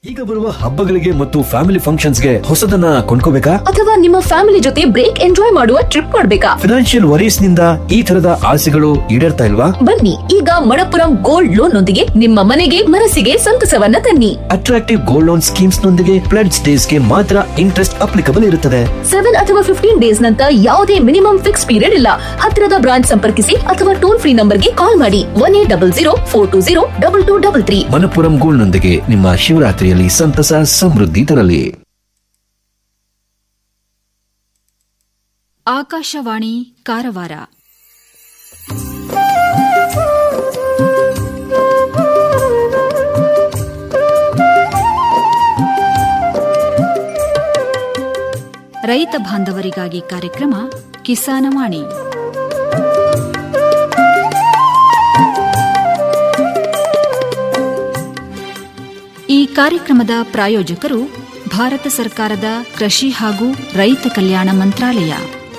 ಈಗ ಬರುವ ಹಬ್ಬಗಳಿಗೆ ಮತ್ತು ಫ್ಯಾಮಿಲಿ ಫಂಕ್ಷನ್ಸ್ಗೆ ಹೊಸದನ್ನ ಕೊಂಡ್ಕೋಬೇಕಾ ಅಥವಾ ನಿಮ್ಮ ಫ್ಯಾಮಿಲಿ ಜೊತೆ ಬ್ರೇಕ್ ಎಂಜಾಯ್ ಮಾಡುವ ಟ್ರಿಪ್ ಮಾಡ್ಬೇಕಾ ಫಿನಾನ್ಷಿಯಲ್ ವರೀಸ್ ನಿಂದ ಈ ತರದ ಆಸೆಗಳು ಈಡೇರ್ತಾ ಇಲ್ವಾ ಬನ್ನಿ ಈಗ ಮಣಪುರಂ ಗೋಲ್ಡ್ ಲೋನ್ ನೊಂದಿಗೆ ನಿಮ್ಮ ಮನೆಗೆ ಮನಸ್ಸಿಗೆ ಸಂತಸವನ್ನ ತನ್ನಿ ಅಟ್ರಾಕ್ಟಿವ್ ಗೋಲ್ಡ್ ಲೋನ್ ಸ್ಕೀಮ್ಸ್ ನೊಂದಿಗೆ ಪ್ಲೆಡ್ಸ್ ಡೇಸ್ ಗೆ ಮಾತ್ರ ಇಂಟ್ರೆಸ್ಟ್ ಅಪ್ಲಿಕಬಲ್ ಇರುತ್ತದೆ ಸೆವೆನ್ ಅಥವಾ ಫಿಫ್ಟೀನ್ ಡೇಸ್ ನಂತರ ಯಾವುದೇ ಮಿನಿಮಮ್ ಫಿಕ್ಸ್ ಪೀರಿಯಡ್ ಇಲ್ಲ ಹತ್ತಿರದ ಬ್ರಾಂಚ್ ಸಂಪರ್ಕಿಸಿ ಅಥವಾ ಟೋಲ್ ಫ್ರೀ ನಂಬರ್ಗೆ ಕಾಲ್ ಮಾಡಿ one eight double zero four two zero double two double three Manappuram gold ನೊಂದಿಗೆ ನಿಮ್ಮ ಶಿವರಾತ್ರಿಯಲ್ಲಿ ಸಂತಸ ಸಮೃದ್ಧಿ ತರಲಿ ಆಕಾಶವಾಣಿ ಕಾರವಾರ ರೈತ ಬಾಂಧವರಿಗಾಗಿ ಕಾರ್ಯಕ್ರಮ ಕಿಸಾನವಾಣಿ ಈ ಕಾರ್ಯಕ್ರಮದ ಪ್ರಾಯೋಜಕರು ಭಾರತ ಸರ್ಕಾರದ ಕೃಷಿ ಹಾಗೂ ರೈತ ಕಲ್ಯಾಣ ಮಂತ್ರಾಲಯ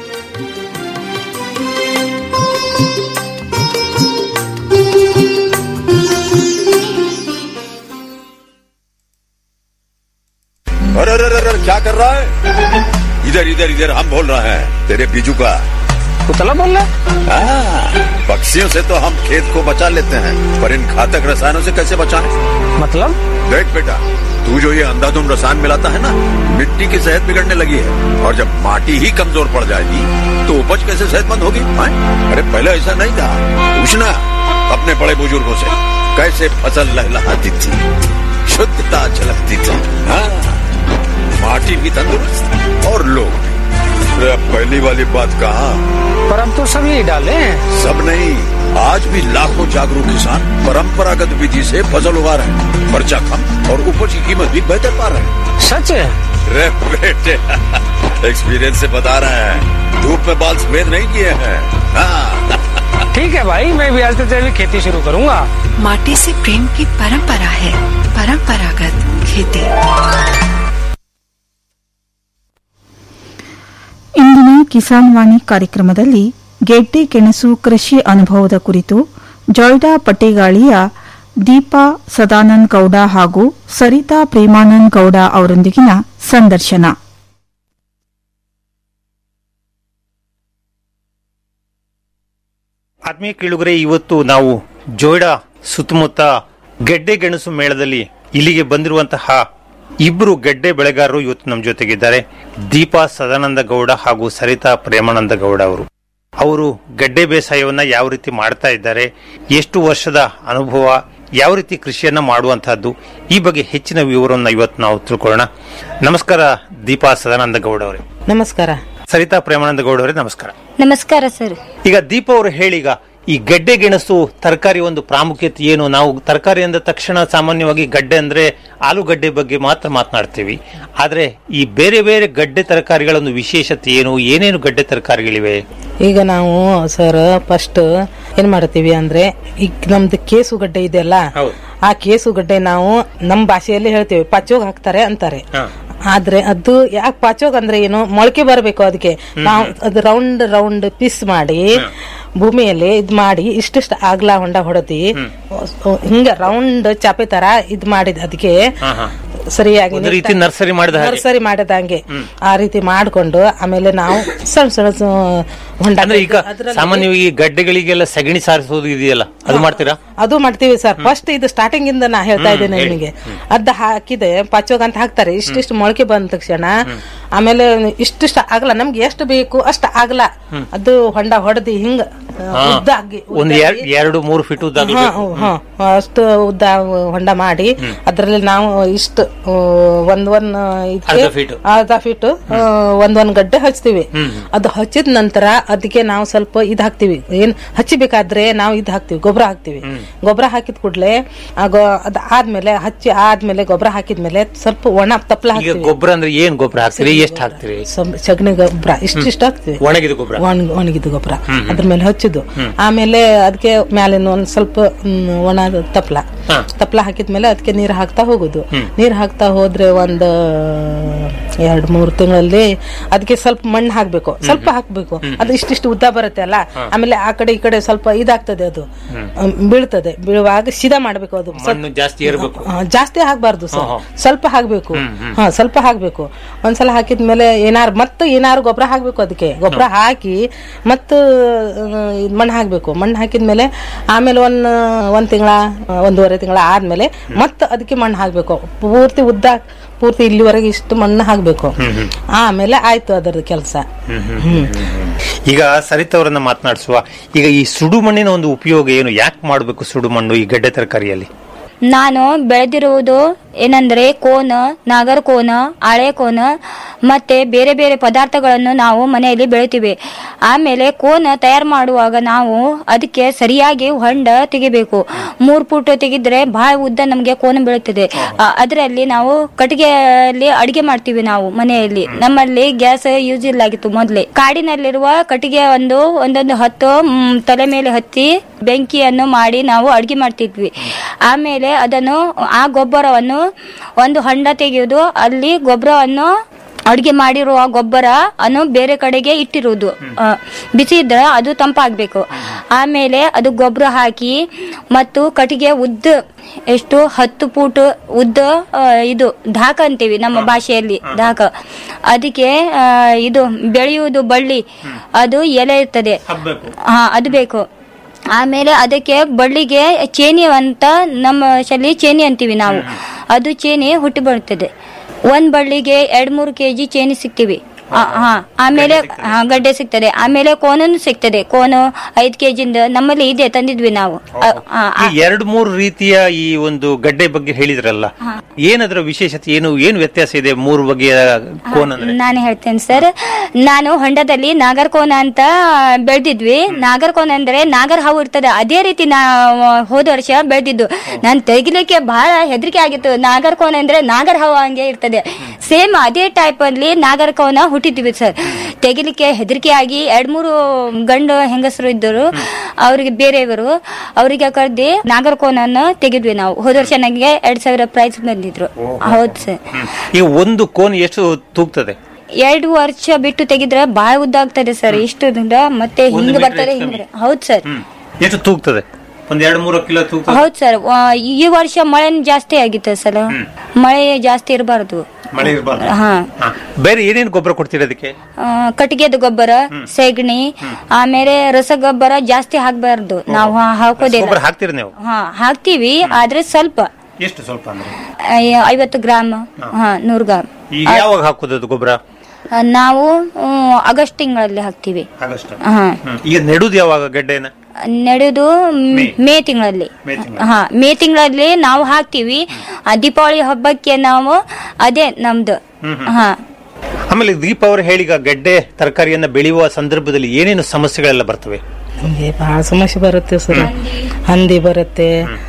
अरे अरे अरे अरे, क्या कर रहा है इधर इधर इधर हम बोल रहे हैं तेरे बीजू का कुतला बोल रहा हाँ, पक्षियों से तो हम खेत को बचा लेते हैं पर इन घातक रसायनों से कैसे बचाएं? मतलब देख बेटा तू जो ये अंधाधुंध रसायन मिलाता है ना मिट्टी की सेहत बिगड़ने लगी है और जब माटी ही कमजोर पड़ जाएगी तो उपज कैसे सेहतमंद होगी हाँ? अरे पहले ऐसा नहीं था पूछना अपने बड़े बुजुर्गों से कैसे फसल लहलहाती थी शुद्धता झलकती थी हाँ माटी भी तंदुरुस्त और लोग भी। अरे अब पहली वाली बात कहा पर अब तो सब यही डाले हैं सब नहीं आज भी लाखों जागरूक किसान परंपरागत विधि से फसल उगा रहे हैं खर्चा कम और उपज की कीमत भी बेहतर पा रहे हैं सच है रे बेटे एक्सपीरियंस से बता रहे हैं धूप में बाल सफेद नहीं किए हैं हाँ ठीक है भाई मैं भी आज से जैविक खेती शुरू करूंगा माटी से प्रेम की परंपरा है परंपरागत खेती ಇಂದಿನ ಕಿಸಾನ್ ವಾಣಿ ಕಾರ್ಯಕ್ರಮದಲ್ಲಿ ಗೆಡ್ಡೆ ಗೆಣಸು ಕೃಷಿ ಅನುಭವದ ಕುರಿತು ಜೊಯ್ಡಾ ಪಟ್ಟೇಗಾಳಿಯ ದೀಪಾ ಸದಾನಂದ್ ಗೌಡ ಹಾಗೂ ಸರಿತಾ ಪ್ರೇಮಾನಂದ್ ಗೌಡ ಅವರೊಂದಿಗಿನ ಸಂದರ್ಶನ ಆತ್ಮೀಯ ಕೇಳುಗರೆ ಇವತ್ತು ನಾವು ಜೋಯ್ಡಾ ಸುತ್ತಮುತ್ತ ಗೆಡ್ಡೆ ಗೆಣಸು ಮೇಳದಲ್ಲಿ ಇಲ್ಲಿಗೆ ಬಂದಿರುವಂತಹ ಇಬ್ಬರು ಗೆಡ್ಡೆ ಬೆಳೆಗಾರರು ಇವತ್ತು ನಮ್ಮ ಜೊತೆಗಿದ್ದಾರೆ ದೀಪಾ ಸದಾನಂದ ಗೌಡ ಹಾಗೂ ಸರಿತಾ ಪ್ರೇಮಾನಂದ ಗೌಡ ಅವರು ಅವರು ಗಡ್ಡೆ ಬೇಸಾಯವನ್ನ ಯಾವ ರೀತಿ ಮಾಡ್ತಾ ಇದ್ದಾರೆ ಎಷ್ಟು ವರ್ಷದ ಅನುಭವ ಯಾವ ರೀತಿ ಕೃಷಿಯನ್ನ ಮಾಡುವಂತಹದ್ದು ಈ ಬಗ್ಗೆ ಹೆಚ್ಚಿನ ವಿವರವನ್ನು ಇವತ್ತು ನಾವು ತಿಳ್ಕೊಳ್ಳೋಣ ನಮಸ್ಕಾರ ದೀಪಾ ಸದಾನಂದ ಗೌಡ ಅವರೇ ನಮಸ್ಕಾರ ಸರಿತಾ ಪ್ರೇಮಾನಂದ ಗೌಡ ಅವರೇ ನಮಸ್ಕಾರ ನಮಸ್ಕಾರ ಸರ್ ಈಗ ದೀಪ ಅವರು ಹೇಳೀಗ ಈ ಗಡ್ಡೆ ಗೆಣಸು ತರಕಾರಿ ಒಂದು ಪ್ರಾಮುಖ್ಯತೆ ಏನು ನಾವು ತರಕಾರಿ ಅಂದ ತಕ್ಷಣ ಸಾಮಾನ್ಯವಾಗಿ ಗಡ್ಡೆ ಅಂದ್ರೆ ಆಲೂಗಡ್ಡೆ ಬಗ್ಗೆ ಮಾತ್ರ ಮಾತನಾಡ್ತೀವಿ ಆದ್ರೆ ಈ ಬೇರೆ ಬೇರೆ ಗಡ್ಡೆ ತರಕಾರಿಗಳ ಒಂದು ವಿಶೇಷತೆ ಏನು ಏನೇನು ಗಡ್ಡೆ ತರಕಾರಿಗಳಿವೆ ಈಗ ನಾವು ಸರ್ ಫಸ್ಟ್ ಏನ್ ಮಾಡ್ತೀವಿ ಅಂದ್ರೆ ಈಗ ನಮ್ದು ಕೇಸುಗಡ್ಡೆ ಇದೆಯಲ್ಲ ಹೌದು. ಆ ಕೇಸುಗಡ್ಡೆ ನಾವು ನಮ್ಮ ಭಾಷೆಯಲ್ಲಿ ಹೇಳ್ತೀವಿ ಪಚ್ಚೋಗ್ ಹಾಕ್ತಾರೆ ಅಂತಾರೆ ಆದ್ರೆ ಅದು ಯಾಕೆ ಪಾಚೋಗ್ ಅಂದ್ರೆ ಏನು ಮೊಳಕೆ ಬರಬೇಕು ಅದಕ್ಕೆ ನಾವು ಅದು ರೌಂಡ್ ರೌಂಡ್ ಪೀಸ್ ಮಾಡಿ ಭೂಮಿಯಲ್ಲಿ ಇದ್ ಮಾಡಿ ಇಷ್ಟಿಷ್ಟು ಆಗ್ಲ ಹೊಂಡ ಹೊಡೆದಿ ಹಿಂಗ ರೌಂಡ್ ಚಾಪೆ ತರ ಇದ್ ಮಾಡಿದ ಅದಕ್ಕೆ ಸರಿಯಾಗಿ ಒಂದು ರೀತಿ ನರ್ಸರಿ ಮಾಡಿದ ಹಾಗೆ. ನರ್ಸರಿ ಮಾಡಿದಂಗೆ ಆ ರೀತಿ ಮಾಡ್ಕೊಂಡು ಆಮೇಲೆ ನಾವು ಸಣ್ಣ ಸಣ್ಣ ಸ- ಹೊಂಡ ಅಂದ್ರೆ ಈಗ ಅದ್ರಲ್ಲಿ- ಸಾಮಾನ್ಯವಾಗಿ ಗಡ್ಡೆಗಳಿಗೆಲ್ಲ ಸಗಣಿ ಸಾರಿಸೋದು ಇದೆಯಲ್ಲ ಅದು ಮಾಡ್ತೀರಾ ಅದು ಮಾಡ್ತೀವಿ ಸರ್ ಫಸ್ಟ್ ಇದು ಸ್ಟಾರ್ಟಿಂಗ್ ಇಂದ ನಾ ಹೇಳ್ತಾ ಇದ್ದೇನೆ ನಿಮಗೆ ಅದ್ ಹಾಕಿದೆ ಪಚ್ಚೋಗ್ ಅಂತ ಹಾಕ್ತಾರೆ ಇಷ್ಟಿಷ್ಟು ಮೊಳಕೆ ಬಂದ ತಕ್ಷಣ ಆಮೇಲೆ ಇಷ್ಟಿಷ್ಟು ಆಗಲ್ಲ ನಮ್ಗೆ ಎಷ್ಟು ಬೇಕು ಅಷ್ಟು ಆಗಲ್ಲ ಅದು ಹೊಂಡ ಹೊಡೆದಿ ಹಿಂಗ ಹಾ. ಉದ್ದ ಆಗಿ ಒಂದು ಎರ್- ಎರಡು ಮೂರು ಫೀಟ್ ಉದ್ದ ಹಾ, ಹಾ, ಅಷ್ಟು ಉದ್ದ ಹೊಂಡ ಮಾಡಿ ಅದ್ರಲ್ಲಿ ನಾವು ಇಷ್ಟು ಆ, ಒಂದ್ ಒಂದ್ ಇದಕ್ಕೆ ಅರ್ಧ feet. ಅರ್ಧ ಫೀಟ್ ಒಂದ್ ಒಂದ್ ಗಡ್ಡೆ ಹಚ್ತೀವಿ ಅದು ಹಚ್ಚಿದ ನಂತರ ಅದಕ್ಕೆ ನಾವು ಸ್ವಲ್ಪ ಇದ್ ಹಾಕ್ತಿವಿ ಏನ್ ಹಚ್ಚಿಬೇಕಾದ್ರೆ ನಾವು ಇದ್ ಹಾಕ್ತಿವಿ ಗೊಬ್ಬರ ಹಾಕ್ತಿವಿ ಗೊಬ್ಬರ ಹಾಕಿದ ಕೂಡ್ಲೆ ಆ ಗೊ- ಅದ್ ಆದ್ಮೇಲೆ ಹಚ್ಚಿ ಆದ್ಮೇಲೆ ಗೊಬ್ಬರ ಹಾಕಿದ್ಮೇಲೆ ಸ್ವಲ್ಪ ಒಣ ತಪ್ಪಲ ಈಗ ಹಾಕ್ತಿವಿ ಗೊಬ್ಬರ ಅಂದ್ರೆ ಏನ್ ಗೊಬ್ಬರ ಹಾಕ್ತೀರಿ ಎಷ್ಟು ಹಾಕ್ತೀರಿ ಸ್ವಲ್ಪ ಸಗಣಿ ಗೊಬ್ಬರ ಇಷ್ಟಿಷ್ಟು ಹಾಕ್ತಿವಿ ಒಣಗಿದ ಗೊಬ್ಬರ ಒಣಗಿ ಒಣಗಿದ ಗೊಬ್ಬರ ಅದ್ರ ಮೇಲೆ ಹಚ್ಚಿ ಹಚ್ಚಿದ್ದು ಆಮೇಲೆ ಅದಕ್ಕೆ ಮ್ಯಾಲಿನ ಒಂದ್ ಸ್ವಲ್ಪ ಹ್ಮ್, ಒಣ ತಪ್ಲ ತಪ್ಲ ಹಾಕಿದ್ಮೇಲೆ ಅದಕ್ಕೆ ನೀರ್ ಹಾಕ್ತಾ ಹೋಗುದು ನೀರ್ ಹಾಕ್ತಾ ಹೋದ್ರೆ ಒಂದ್ ಎರಡ್ ಮೂರ್ ತಿಂಗಳಲ್ಲಿ ಅದಕ್ಕೆ ಸ್ವಲ್ಪ ಮಣ್ಣು ಹಾಕ್ಬೇಕು ಸ್ವಲ್ಪ ಹಾಕ್ಬೇಕು ಅದು ಇಷ್ಟಿಷ್ಟು ಉದ್ದ ಬರುತ್ತೆ ಅಲ್ಲ ಆಮೇಲೆ ಆ ಕಡೆ ಈ ಕಡೆ ಸ್ವಲ್ಪ ಇದಾಗ್ತದೆ ಅದು ಹ್ಮ್, ಬೀಳ್ತದೆ ಬೀಳುವಾಗ ಸೀದಾ ಮಾಡ್ಬೇಕು ಅದು ಸ್ವಲ್ಪ ಮಣ್ಣು ಜಾಸ್ತಿ ಇರಬೇಕು ಆ, ಜಾಸ್ತಿ ಹಾಕ್ಬಾರ್ದು ಸರ್ ಸ್ವಲ್ಪ ಹಾಕ್ಬೇಕು ಹಾ ಸ್ವಲ್ಪ ಹಾಕ್ಬೇಕು ಒಂದ್ಸಲ ಹಾಕಿದ್ಮೇಲೆ ಏನಾರು ಮತ್ತೆ ಏನಾರು ಗೊಬ್ಬರ ಹಾಕ್ಬೇಕು ಅದಕ್ಕೆ ಗೊಬ್ಬರ ಹಾಕಿ ಮತ್ತು ಮಣ್ಣು ಹಾಕ್ಬೇಕು ಮಣ್ಣು ಹಾಕಿದ್ಮೇಲೆ ಆಮೇಲೆ ಒಂದ್ ಒಂದ್ ತಿಂಗಳ ಒಂದೂವರೆ ತಿಂಗಳ ಆದ್ಮೇಲೆ ಮತ್ತೆ ಅದಕ್ಕೆ ಮಣ್ಣು ಹಾಕ್ಬೇಕು ಪೂರ್ತಿ ಉದ್ದ ಪೂರ್ತಿ ಇಲ್ಲಿವರೆಗೆ ಇಷ್ಟು ಮಣ್ಣು ಹಾಕ್ಬೇಕು ಆಮೇಲೆ ಆಯ್ತು ಅದರದ್ದು ಕೆಲಸ ಈಗ ಸರಿತವರನ್ನ ಮಾತನಾಡಿಸುವ ಈಗ ಈ ಸುಡು ಮಣ್ಣಿನ ಒಂದು ಉಪಯೋಗ ಏನು ಯಾಕೆ ಮಾಡಬೇಕು ಸುಡು ಮಣ್ಣು ಈ ಗಡ್ಡೆ ತರಕಾರಿಯಲ್ಲಿ ನಾನು ಬೆಳೆದಿರುವುದು ಏನಂದ್ರೆ ಕೋನ ನಾಗರ ಕೋನ ಹಳೆ ಕೋನ ಮತ್ತೆ ಬೇರೆ ಬೇರೆ ಪದಾರ್ಥಗಳನ್ನು ನಾವು ಮನೆಯಲ್ಲಿ ಬೆಳಿತೀವಿ ಆಮೇಲೆ ಕೋನ ತಯಾರು ಮಾಡುವಾಗ ನಾವು ಅದಕ್ಕೆ ಸರಿಯಾಗಿ ಹೊಂಡ ತೆಗಿಬೇಕು ಮೂರ್ ಫುಟ್ ತೆಗಿದ್ರೆ ಬಹಳ ಉದ್ದ ನಮಗೆ ಕೋನ ಬೀಳುತ್ತದೆ ಅದರಲ್ಲಿ ನಾವು ಕಟ್ಟಿಗೆಯಲ್ಲಿ ಅಡಿಗೆ ಮಾಡ್ತೀವಿ ನಾವು ಮನೆಯಲ್ಲಿ ನಮ್ಮಲ್ಲಿ ಗ್ಯಾಸ್ ಯೂಸ್ ಇಲ್ಲ ಆಗಿತ್ತು ಮೊದಲೇ ಕಾಡಿನಲ್ಲಿರುವ ಕಟ್ಟಿಗೆ ಒಂದು ಒಂದೊಂದು ಹತ್ತು ಮ್, ತಲೆ ಮೇಲೆ ಹತ್ತಿ ಬೆಂಕಿಯನ್ನು ಮಾಡಿ ನಾವು ಅಡಿಗೆ ಮಾಡ್ತಿದ್ವಿ ಆಮೇಲೆ ಅದನ್ನು ಆ ಗೊಬ್ಬರವನ್ನು ಒಂದು ಹೊಂಡ ತೆಗೆಯುವುದು ಅಲ್ಲಿ ಗೊಬ್ಬರವನ್ನು ಅಡಿಗೆ ಮಾಡಿರುವ ಗೊಬ್ಬರ ಅನ್ನು ಬೇರೆ ಕಡೆಗೆ ಇಟ್ಟಿರುವುದು ಆ, ಬಿಸಿ ಇದ್ರೆ ಅದು ತಂಪಾಗ್ಬೇಕು ಆಮೇಲೆ ಅದು ಗೊಬ್ಬರ ಹಾಕಿ ಮತ್ತು ಕಟ್ಟಿಗೆ ಉದ್ದ ಎಷ್ಟು ಹತ್ತು ಫೂಟ್ ಉದ್ದ ಆ, ಇದು ಧಾಕ ಅಂತೀವಿ ನಮ್ಮ ಭಾಷೆಯಲ್ಲಿ ಧಾಕ ಅದಕ್ಕೆ ಆ, ಇದು ಬೆಳೆಯುವುದು ಬಳ್ಳಿ ಅದು ಎಲೆ ಇರ್ತದೆ ಹಾ ಅದು ಬೇಕು ಆಮೇಲೆ ಅದಕ್ಕೆ ಬಳ್ಳಿಗೆ ಚೇನಿ ಅಂತ ನಮ್ಮ ಶಲ್ಲಿ ಚೇನಿ ಅಂತೀವಿ ನಾವು ಅದು ಚೇನಿ ಹುಟ್ಟಿ ಬರ್ತದೆ ಒಂದ್ ಬಳ್ಳಿಗೆ ಎರಡ್ ಮೂರು ಕೆಜಿ ಚೇನಿ ಸಿಗ್ತೀವಿ ಆ, ಹಾ ಆಮೇಲೆ ಹಾ, ಗಡ್ಡೆ ಸಿಗ್ತದೆ ಆಮೇಲೆ ಕೋನನು ಸಿಗ್ತದೆ ಕೋನು ಐದ್ ಕೆಜಿಂದ ನಮ್ಮಲ್ಲಿ ಇದೆ ತಂದಿದ್ವಿ ನಾವು ಆ, ಆ, ಈ ಎರಡು ಮೂರು ರೀತಿಯ ಈ ಒಂದು ಗಡ್ಡೆ ಬಗ್ಗೆ ಹೇಳಿದ್ರಲ್ಲ ಏನದರ ವಿಶೇಷತೆ ಏನು ಏನು ವ್ಯತ್ಯಾಸ ಇದೆ ಮೂರು ಬಗೆಯ ಕೋನ್ ಅಂದ್ರೆ ನಾನು ಹೇಳ್ತೇನೆ ಸರ್ ನಾನು ಹೊಂಡದಲ್ಲಿ ನಾಗರ್ ಕೋನ ಅಂತ ಬೆಳೆದಿದ್ವಿ ನಾಗರ್ ಕೋನ ಅಂದ್ರೆ ನಾಗರ್ ಹಾವು ಇರ್ತದೆ ಅದೇ ರೀತಿ ನಾ ಹೋದ ವರ್ಷ ಬೆಳೆದಿದ್ದು ನಾನು ತೆಗಿಲಿಕ್ಕೆ ಬಹಳ ಹೆದರಿಕೆ ಆಗಿತ್ತು ನಾಗರ್ ಕೋನ ಅಂದ್ರೆ ನಾಗರ್ ಹಾವು ಹಂಗೆ ಇರ್ತದೆ ಸೇಮ್ ಅದೇ ಟೈಪ್ ಅಲ್ಲಿ ನಾಗರ್ ಕೋನ ಹುಟ್ಟಿದ್ವಿ ಸರ್ ತೆಗಿಲಿಕ್ಕೆ ಹೆದರಿಕೆ ಆಗಿ ಎರಡ್ ಮೂರು ಗಂಡು ಹೆಂಗಸರು ಇದ್ದರು ಅವರಿಗೆ ಬೇರೆಯವರು ಅವರಿಗೆ ಕರೆದಿ ನಾಗರ್ ಕೋನನ್ನ ತೆಗೆದ್ವಿ ನಾವು ಹೋದ ವರ್ಷ ನನಗೆ ಎರಡ್ ಸಾವಿರ ಪ್ರೈಸ್ ಬಂದಿದ್ರು ಹೌದು ಸರ್ ಈಗ ಒಂದು ಕೋನ್ ಎಷ್ಟು ತೂಗ್ತದೆ ಎರಡು ವರ್ಷ ಬಿಟ್ಟು ತೆಗಿದ್ರೆ ಬಹಳ ಉದ್ದ ಆಗ್ತದೆ ಸರ್ ಇಷ್ಟು ದಿಂದ ಮತ್ತೆ ಒಂದು ಹಿಂಗ್ ಮೀಟರ್ ಬರ್ತದೆ ಹೆಚ್ಚು ಹಿಂಗ್ ಹೌದು ಸರ್ ಎಷ್ಟು ತೂಗ್ತದೆ ಒಂದ್ ಎರಡು ಮೂರು ಕಿಲೋ ತೂಗ್ತದೆ ಹೌದು ಸರ್ ಈ ವರ್ಷ ಮಳೆ ಜಾಸ್ತಿ ಆಗಿತ್ತು ಸರ್ ಮಳೆ ಜಾಸ್ತಿ ಇರಬಾರ್ದು ಮಳೆ ಇರಬಾರ್ದು ಹಾ ಬೇರೆ ಏನೇನು ಗೊಬ್ಬರ ಕೊಡ್ತೀರಿ ಅದಕ್ಕೆ ಆ, ಕಟ್ಟಿಗೆದ ಗೊಬ್ಬರ ಸೆಗಣಿ ಆಮೇಲೆ ರಸಗೊಬ್ಬರ ಜಾಸ್ತಿ ಹಾಕ್ಬಾರ್ದು ನಾವು ಹಾ- ಹಾಕೋದಿಲ್ಲ ಗೊಬ್ಬರ ಹಾಕ್ತೀರಿ ನೀವು ಹಾ ಹಾಕ್ತಿವಿ ಆದ್ರೆ ಸ್ವಲ್ಪ ಎಷ್ಟು ಸ್ವಲ್ಪ ಅಂದ್ರೆ ಐ- ಐವತ್ತು ಗ್ರಾಮ್ ಹಾ ನೂರು ಗ್ರಾಮ್ ಈಗ ಯಾವಾಗ ಹಾಕುದು ಅದು ಗೊಬ್ಬರ ಆ, ನಾವು ಹ್ಮ್, ಆಗಸ್ಟ್ ತಿಂಗಳಲ್ಲಿ ಹಾಕ್ತಿವಿ ಆಗಸ್ಟ್ ಹಾ ಈಗ ನೆಡುದು ಯಾವಾಗ ಗಡ್ಡೆನ ನಡೆದು ಮೇ ತಿಂಗಳಲ್ಲಿ ಮೇ ತಿಂಗಳು. ಹಾ ಮೇ ತಿಂಗಳಲ್ಲಿ ನಾವು ಹಾಕ್ತಿವಿ ಆ ದೀಪಾವಳಿ ಹಬ್ಬಕ್ಕೆ ನಾವು ಅದೇ ನಮ್ದು ಹಾ ಆಮೇಲೆ ದೀಪ ಅವರು ಹೇಳಿಗ ಗಡ್ಡೆ ತರಕಾರಿಯನ್ನ ಬೆಳೆಯುವ ಸಂದರ್ಭದಲ್ಲಿ ಏನೇನು ಸಮಸ್ಯೆಗಳೆಲ್ಲ ಬರ್ತವೆ ನಮ್ಗೆ ಬಹಳ ಸಮಸ್ಯೆ ಬರುತ್ತೆ ಸರ್ ಹಂದಿ ಬರುತ್ತೆ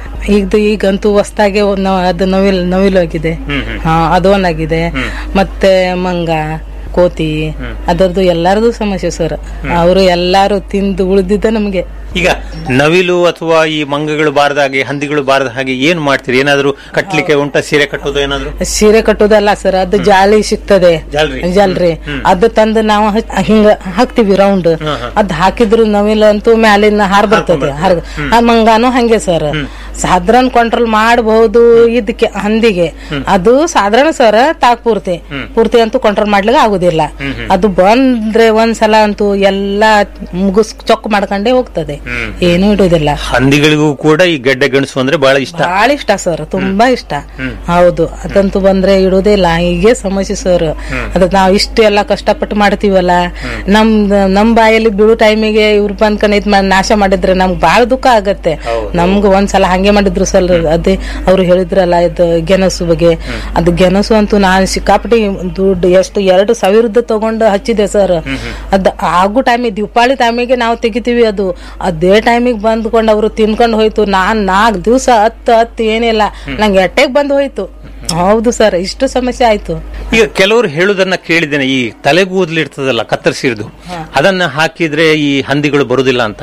ಈಗ ಈಗಂತೂ ಹೊಸ್ದಾಗೆ ಒಂದ್ ನವ- ಅದು ನವಿಲ್ ನವಿಲು ಆಗಿದೆ ಹಾ ಅದು ಒಂದಾಗಿದೆ ಮತ್ತೆ ಮಂಗ ಕೋತಿ ಅದರದ್ದು ಎಲ್ಲರದು ಸಮಸ್ಯೆ ಸರ್ ಅವರು ಎಲ್ಲಾರು ತಿಂದು ಉಳಿದಿದ್ದ ನಮ್ಗೆ ಈಗ ನವಿಲು ಅಥವಾ ಈ ಮಂಗಗಳು ಬಾರದ ಹಾಗೆ ಹಂದಿಗಳು ಬಾರದ ಹಾಗೆ ಏನ್ ಮಾಡ್ತೀರಿ ಏನಾದ್ರು ಕಟ್ಲಿಕ್ಕೆ ಉಂಟ ಸೀರೆ ಕಟ್ಟೋದು ಏನಾದ್ರು ಸೀರೆ ಕಟ್ಟೋದಲ್ಲ ಸರ್ ಅದು ಜಾಲಿ ಸಿಗ್ತದೆ ಜಾಲ್ರಿ. ಜಾಲ್ರಿ ಅದು ತಂದು ನಾವು ಹಚ್- ಹಿಂಗ ಹಾಕ್ತಿವಿ ರೌಂಡ್ ಅದ್ ಹಾಕಿದ್ರು ನವಿಲ್ ಅಂತೂ ಮ್ಯಾಲಿನ ಹಾರ್ ಬರ್ತದೆ ಹಾರ್ ಆ ಮಂಗಾನು ಹಂಗೆ ಸರ್ ಸಾಧಾರಣ ಕಂಟ್ರೋಲ್ ಮಾಡಬಹುದು ಇದಕ್ಕೆ ಹಂದಿಗೆ ಅದು ಸಾಧಾರಣ ಸರ್ ತಾಕ್ ಪೂರ್ತಿ ಪೂರ್ತಿ ಅಂತೂ ಕಂಟ್ರೋಲ್ ಮಾಡ್ಲಿಕ್ಕೆ ಆಗುದಿಲ್ಲ ಅದು ಬಂದ್ರೆ ಒಂದ್ಸಲ ಅಂತೂ ಎಲ್ಲಾ ಮುಗಿಸ್ ಚೊಕ್ ಮಾಡ್ಕೊಂಡೇ ಹೋಗ್ತದೆ ಏನು ಇಡುದಿಲ್ಲ ಹಂದಿಗಳಿಗೂ ಕೂಡ ಈ ಗಡ್ಡೆ ಗೆಣಸು ಅಂದ್ರೆ ಬಹಳ ಇಷ್ಟ ಬಹಳ ಇಷ್ಟ ಸರ್ ತುಂಬಾ ಇಷ್ಟ ಹೌದು ಅದಂತೂ ಬಂದ್ರೆ ಇಡೋದಿಲ್ಲ ಹೀಗೆ ಸಮಸ್ಯೆ ಸರ್ ಅದ ನಾವ್ ಇಷ್ಟು ಎಲ್ಲ ಕಷ್ಟಪಟ್ಟು ಮಾಡ್ತೀವಲ್ಲ ನಮ್ ನಮ್ ಬಾಯಲ್ಲಿ ಬೀಳೋ ಟೈಮಿಗೆ ಇವ್ರು ಬಂದ್ಕೊಂಡು ಇದ್ ಮಾಡಿ ನಾಶ ಮಾಡಿದ್ರೆ ನಮ್ಗ್ ಬಹಳ ದುಃಖ ಆಗತ್ತೆ ನಮ್ಗ ಒಂದ್ಸಲ ಹಂಗೆ ಮಾಡಿದ್ರು ಸರ್ ಅದೇ ಅವ್ರು ಹೇಳಿದ್ರಲ್ಲ ಇದು ಗೆಣಸು ಬಗ್ಗೆ ಅದು ಗೆಣಸು ಅಂತೂ ನಾನ್ ಸಿಕ್ಕಾಪಟ್ಟಿ ದುಡ್ಡು ಎಷ್ಟು ಎರಡು ಸಾವಿರದ ತಗೊಂಡು ಹಚ್ಚಿದೆ ಸರ್ ಅದ್ ಆಗೋ ಟೈಮಿಗೆ ದೀಪಾವಳಿ ಟೈಮಿಗೆ ನಾವು ತೆಗಿತೀವಿ ಅದು ಅದೇ ಟೈಮಿಗೆ ಬಂದ್ಕೊಂಡು ಅವರು ತಿನ್ಕೊಂಡು ಹೋಯ್ತು ನಾನ್ ನಾಲ್ಕು ದಿವಸ ಹತ್ತು ಹತ್ತು ಏನಿಲ್ಲ ನಂಗೆ ಎಟ್ಟೆಗ್ ಬಂದು ಹೋಯ್ತು ಹೌದು ಸರ್ ಇಷ್ಟು ಸಮಸ್ಯೆ ಆಯ್ತು ಈಗ ಕೆಲವರು ಹೇಳುದನ್ನ ಕೇಳಿದ್ದೇನೆ ಈ ತಲೆಗೂದಲು ಇರ್ತದಲ್ಲ ಕತ್ತರಿಸಿರುದು ಅದನ್ನ ಹಾಕಿದ್ರೆ ಈ ಹಂದಿಗಳು ಬರುದಿಲ್ಲ ಅಂತ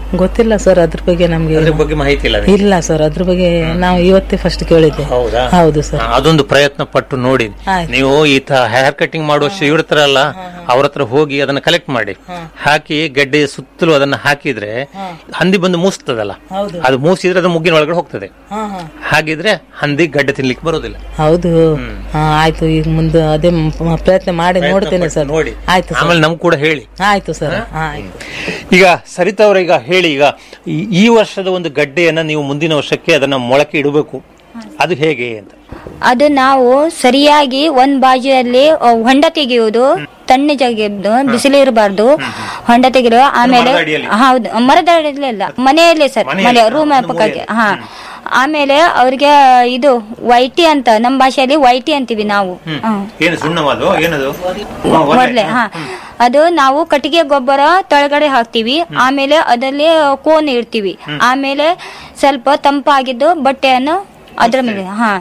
ಗೊತ್ತಿಲ್ಲ ಸರ್ ಅದ್ರ ಬಗ್ಗೆ ನಮ್ಗೆ ಅದ್ರ ಬಗ್ಗೆ ಮಾಹಿತಿ ಇಲ್ಲ ನಿಮ್ಗೆ? ಇಲ್ಲ ಸರ್ ಅದ್ರ ಬಗ್ಗೆ ನಾವು ಇವತ್ತೇ ಫಸ್ಟ್ ಕೇಳಿದ್ದೆ ಹೌದಾ ಹೌದು ಸರ್ ಹಾ, ಅದೊಂದು ಪ್ರಯತ್ನ ಪಟ್ಟು ನೋಡಿ ಆಯ್ತು. ನೀವು ಈ ಹೇರ್ ಕಟಿಂಗ್ ಮಾಡುವ ಇರ್ತಾರಲ್ಲ ಅವ್ರ ಹತ್ರ ಹೋಗಿ ಅದನ್ನ ಕಲೆಕ್ಟ್ ಮಾಡಿ ಹಾಕಿ ಗಡ್ಡೆಯ ಸುತ್ತಲೂ ಅದನ್ನ ಹಾಕಿದ್ರೆ ಹಂದಿ ಬಂದು ಮೂಸ್ತದಲ್ಲ ಹೌದು. ಅದು ಮೂಸಿದ್ರೆ ಅದು ಮುಗ್ಗಿನ ಒಳಗಡೆ ಹೋಗ್ತದೆ ಹಾ, ಹಾ. ಹಾಗಿದ್ರೆ ಹಂದಿ ಗಡ್ಡೆ ತಿನ್ಲಿಕ್ಕೆ ಬರೋದಿಲ್ಲ ಹೌದು ಹಾ, ಆಯ್ತು ಈಗ ಮುಂದೆ ಅದೇ ಮ- ಪ್ರಯತ್ನ ಮಾಡಿ ನೋಡ್ತೇನೆ ಸರ್ ನೋಡಿ ಆಯ್ತು ಸರ್ ಆಮೇಲೆ ನಮ್ ಕೂಡ ಹೇಳಿ ಆಯ್ತು ಸರ್ ಹಾ, ಆಯ್ತು ಈಗ ಸರಿತಾ ಅವ್ರ ಈಗ ಹೇಳಿ ಈಗ ಈ- ಈ ವರ್ಷದ ಒಂದು ಗಡ್ಡೆಯನ್ನ ನೀವು ಮುಂದಿನ ವರ್ಷಕ್ಕೆ ಅದನ್ನ ಮೊಳಕೆ ಇಡಬೇಕು ಅದು ಹೇಗೆ ಅಂತ ಅದು ನಾವು ಸರಿಯಾಗಿ ಒಂದ್ ಬಾಜಿಯಲ್ಲಿ ಅ, ಹೊಂಡ ತೆಗೆಯುವುದು ತಣ್ಣೆ ಜಾಗೆದ್ದು ಬಿಸಿಲು ಇರಬಾರ್ದು ಹೊಂಡ ತೆಗೆದು ಆಮೇಲೆ ಮರದ ಅಡಿಯಲ್ಲಿ? ಹೌದು ಮರದ ಅಡಿಯಲ್ಲ ಮನೆಯಲ್ಲೇ ಸರ್ ಮನೆಯಲ್ಲಿ? ಮನೆ ರೂಮ್ ಒಂದು ಪಕ್ಕಕ್ಕೆ ಮೂಲೆಯಲ್ಲಿ. ಹಾ ಆಮೇಲೆ ಅವ್ರಿಗೆ ಇದು ವೈಟಿ ಅಂತ ನಮ್ಮ ಭಾಷೆಯಲ್ಲಿ ವೈಟಿ ಅಂತೀವಿ ನಾವು ಹ್ಮ್. ಏನು ಸುಣ್ಣವಾದು ಏನದು ಒಳ್ಳೆ ಹಾ ಅದು ನಾವು ಕಟ್ಟಿಗೆ ಗೊಬ್ಬರ ಕೆಳಗಡೆ ಹಾಕ್ತಿವಿ ಆಮೇಲೆ ಅದರಲ್ಲಿ ಕೋನ್ ಇಡ್ತೀವಿ ಆಮೇಲೆ ಸ್ವಲ್ಪ ತಂಪಾಗಿದ್ದು ಬಟ್ಟೆಯನ್ನು ಅದ್ರ ಮೇಲೆ ಹಾ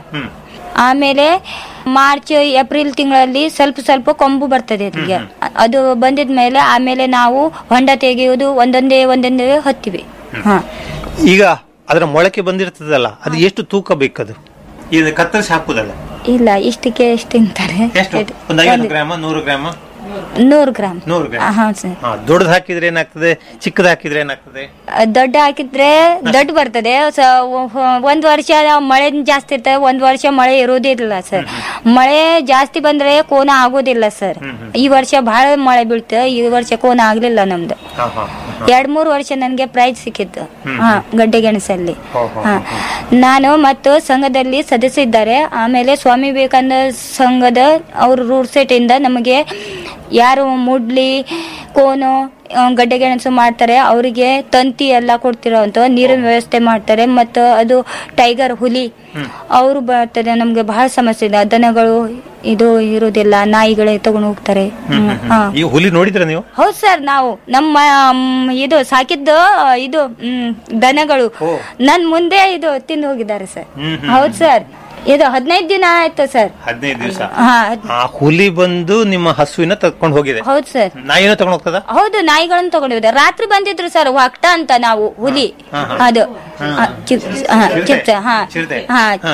ಆಮೇಲೆ ಮಾರ್ಚ್ ಏಪ್ರಿಲ್ ತಿಂಗಳಲ್ಲಿ ಸ್ವಲ್ಪ ಸ್ವಲ್ಪ ಕೊಂಬು ಬರ್ತದೆ ಅದಕ್ಕೆ ಅದು ಬಂದಿದ ಮೇಲೆ ಆಮೇಲೆ ನಾವು ಹೊಂಡ ತೆಗೆಯುವುದು ಒಂದೊಂದೇ ಒಂದೊಂದೇ ಹತ್ತೀವಿ ಹಾ ಈಗ ಅದರ ಮೊಳಕೆ ಬಂದಿರ್ತದಲ್ಲ ಅದು ಎಷ್ಟು ತೂಕ ಬೇಕದು ಇದು ಕತ್ತರಿಸಿ ಹಾಕುದಲ್ಲ ಇಲ್ಲ ಇಷ್ಟಕ್ಕೆ ಎಷ್ಟು ತಿಂತಾರೆ ಎಷ್ಟು ಒಂದು ಐವತ್ತು ಗ್ರಾಮ ನೂರು ಗ್ರಾಮ ನೂರು ಗ್ರಾಮ್ ನೂರು ಗ್ರಾಮ್ ಹಾ ಸರ್ ಹಾ ದೊಡ್ಡದು ಹಾಕಿದ್ರೆ ಏನಾಗ್ತದೆ ಚಿಕ್ಕದು ಹಾಕಿದ್ರೆ ಏನಾಗ್ತದೆ ದೊಡ್ಡ ಹಾಕಿದ್ರೆ ದೊಡ್ಡ ಬರ್ತದೆ ಸ- ಒ- ಒಂದ್ ವರ್ಷ ಮಳೆ ಜಾಸ್ತಿ ಇರ್ತದೆ ಒಂದ್ ವರ್ಷ ಮಳೆ ಇರೋದಿಲ್ಲ ಸರ್ ಮಳೆ ಜಾಸ್ತಿ ಬಂದ್ರೆ ಕೋನ ಆಗೋದಿಲ್ಲ ಸರ್ ಈ ವರ್ಷ ಬಹಳ ಮಳೆ ಬೀಳ್ತದೆ ಈ ವರ್ಷ ಕೋನ ಆಗ್ಲಿಲ್ಲ ನಮ್ದು ಹಾ ಹಾ ಎರಡ್ ಮೂರು ವರ್ಷ ನನ್ಗೆ ಪ್ರೈಸ್ ಸಿಕ್ಕಿತ್ತು ಹಾ ಗಡ್ಡೆ ಗೆಣಸಲ್ಲಿ ಹೋ, ಹೋ, ಹಾ ನಾನು ಮತ್ತು ಸಂಘದಲ್ಲಿ ಸದಸ್ಯ ಇದ್ದಾರೆ ಆಮೇಲೆ ಸ್ವಾಮಿ ವಿವೇಕಾನಂದ ಸಂಘದ ಅವ್ರ ರೂಟ್ ಸೆಟ್ ಇಂದ ನಮಗೆ ಯಾರು ಮುಡ್ಲಿ ಕೋನು ಆ, ಗಡ್ಡೆ ಗೆಣಸು ಮಾಡ್ತಾರೆ ಅವರಿಗೆ ತಂತಿ ಎಲ್ಲ ಕೊಡ್ತಿರೋ ಅಂತ ನೀರಿನ ವ್ಯವಸ್ಥೆ ಮಾಡ್ತಾರೆ ಮತ್ತು ಅದು ಟೈಗರ್ ಹುಲಿ ಅವರು ಬರ್ತದೆ ನಮ್ಗೆ ಬಹಳ ಸಮಸ್ಯೆ ಇದೆ ದನಗಳು ಇದು ಇರೋದಿಲ್ಲ ನಾಯಿಗಳೇ ತಗೊಂಡು ಹೋಗ್ತಾರೆ ಹ್ಮ್, ಹಾ ಈ ಹುಲಿ ನೋಡಿದ್ರ ನೀವು ಹೌದು ಸರ್ ನಾವು ನಮ್ಮ ಮ್, ಇದು ಸಾಕಿದ್ದು ಇದು ಮ್, ದನಗಳು ನನ್ ಮುಂದೆ ಇದು ತಿಂದು ಹೋಗಿದ್ದಾರೆ ಸರ್ ಹೌದು ಸರ್ ಇದು ಹದಿನೈದು ದಿನ ಆಯ್ತು ಸರ್ ಹದಿನೈದು ದಿವಸ ಹಾ ಆ ಹುಲಿ ಬಂದು ನಿಮ್ಮ ಹಸುವಿನ ತಕೊಂಡು ಹೋಗಿದೆ ಹೌದು ಸರ್ ನಾಯಿನ ತಗೊಂಡು ಹೋಗ್ತದ ಹೌದು ನಾಯಿಗಳನ್ನು ತಗೊಂಡಿದ್ದೆ ರಾತ್ರಿ ಬಂದಿದ್ರು ಸರ್ ವಾಕ್ಟ ಅಂತ ನಾವು ಹುಲಿ ಅದು ಆ, ಚಿಪ್- ಹಾ, ಚಿಪ್ಸ್ ಹಾ ಚಿರತೆ ಹಾ ಹಾ.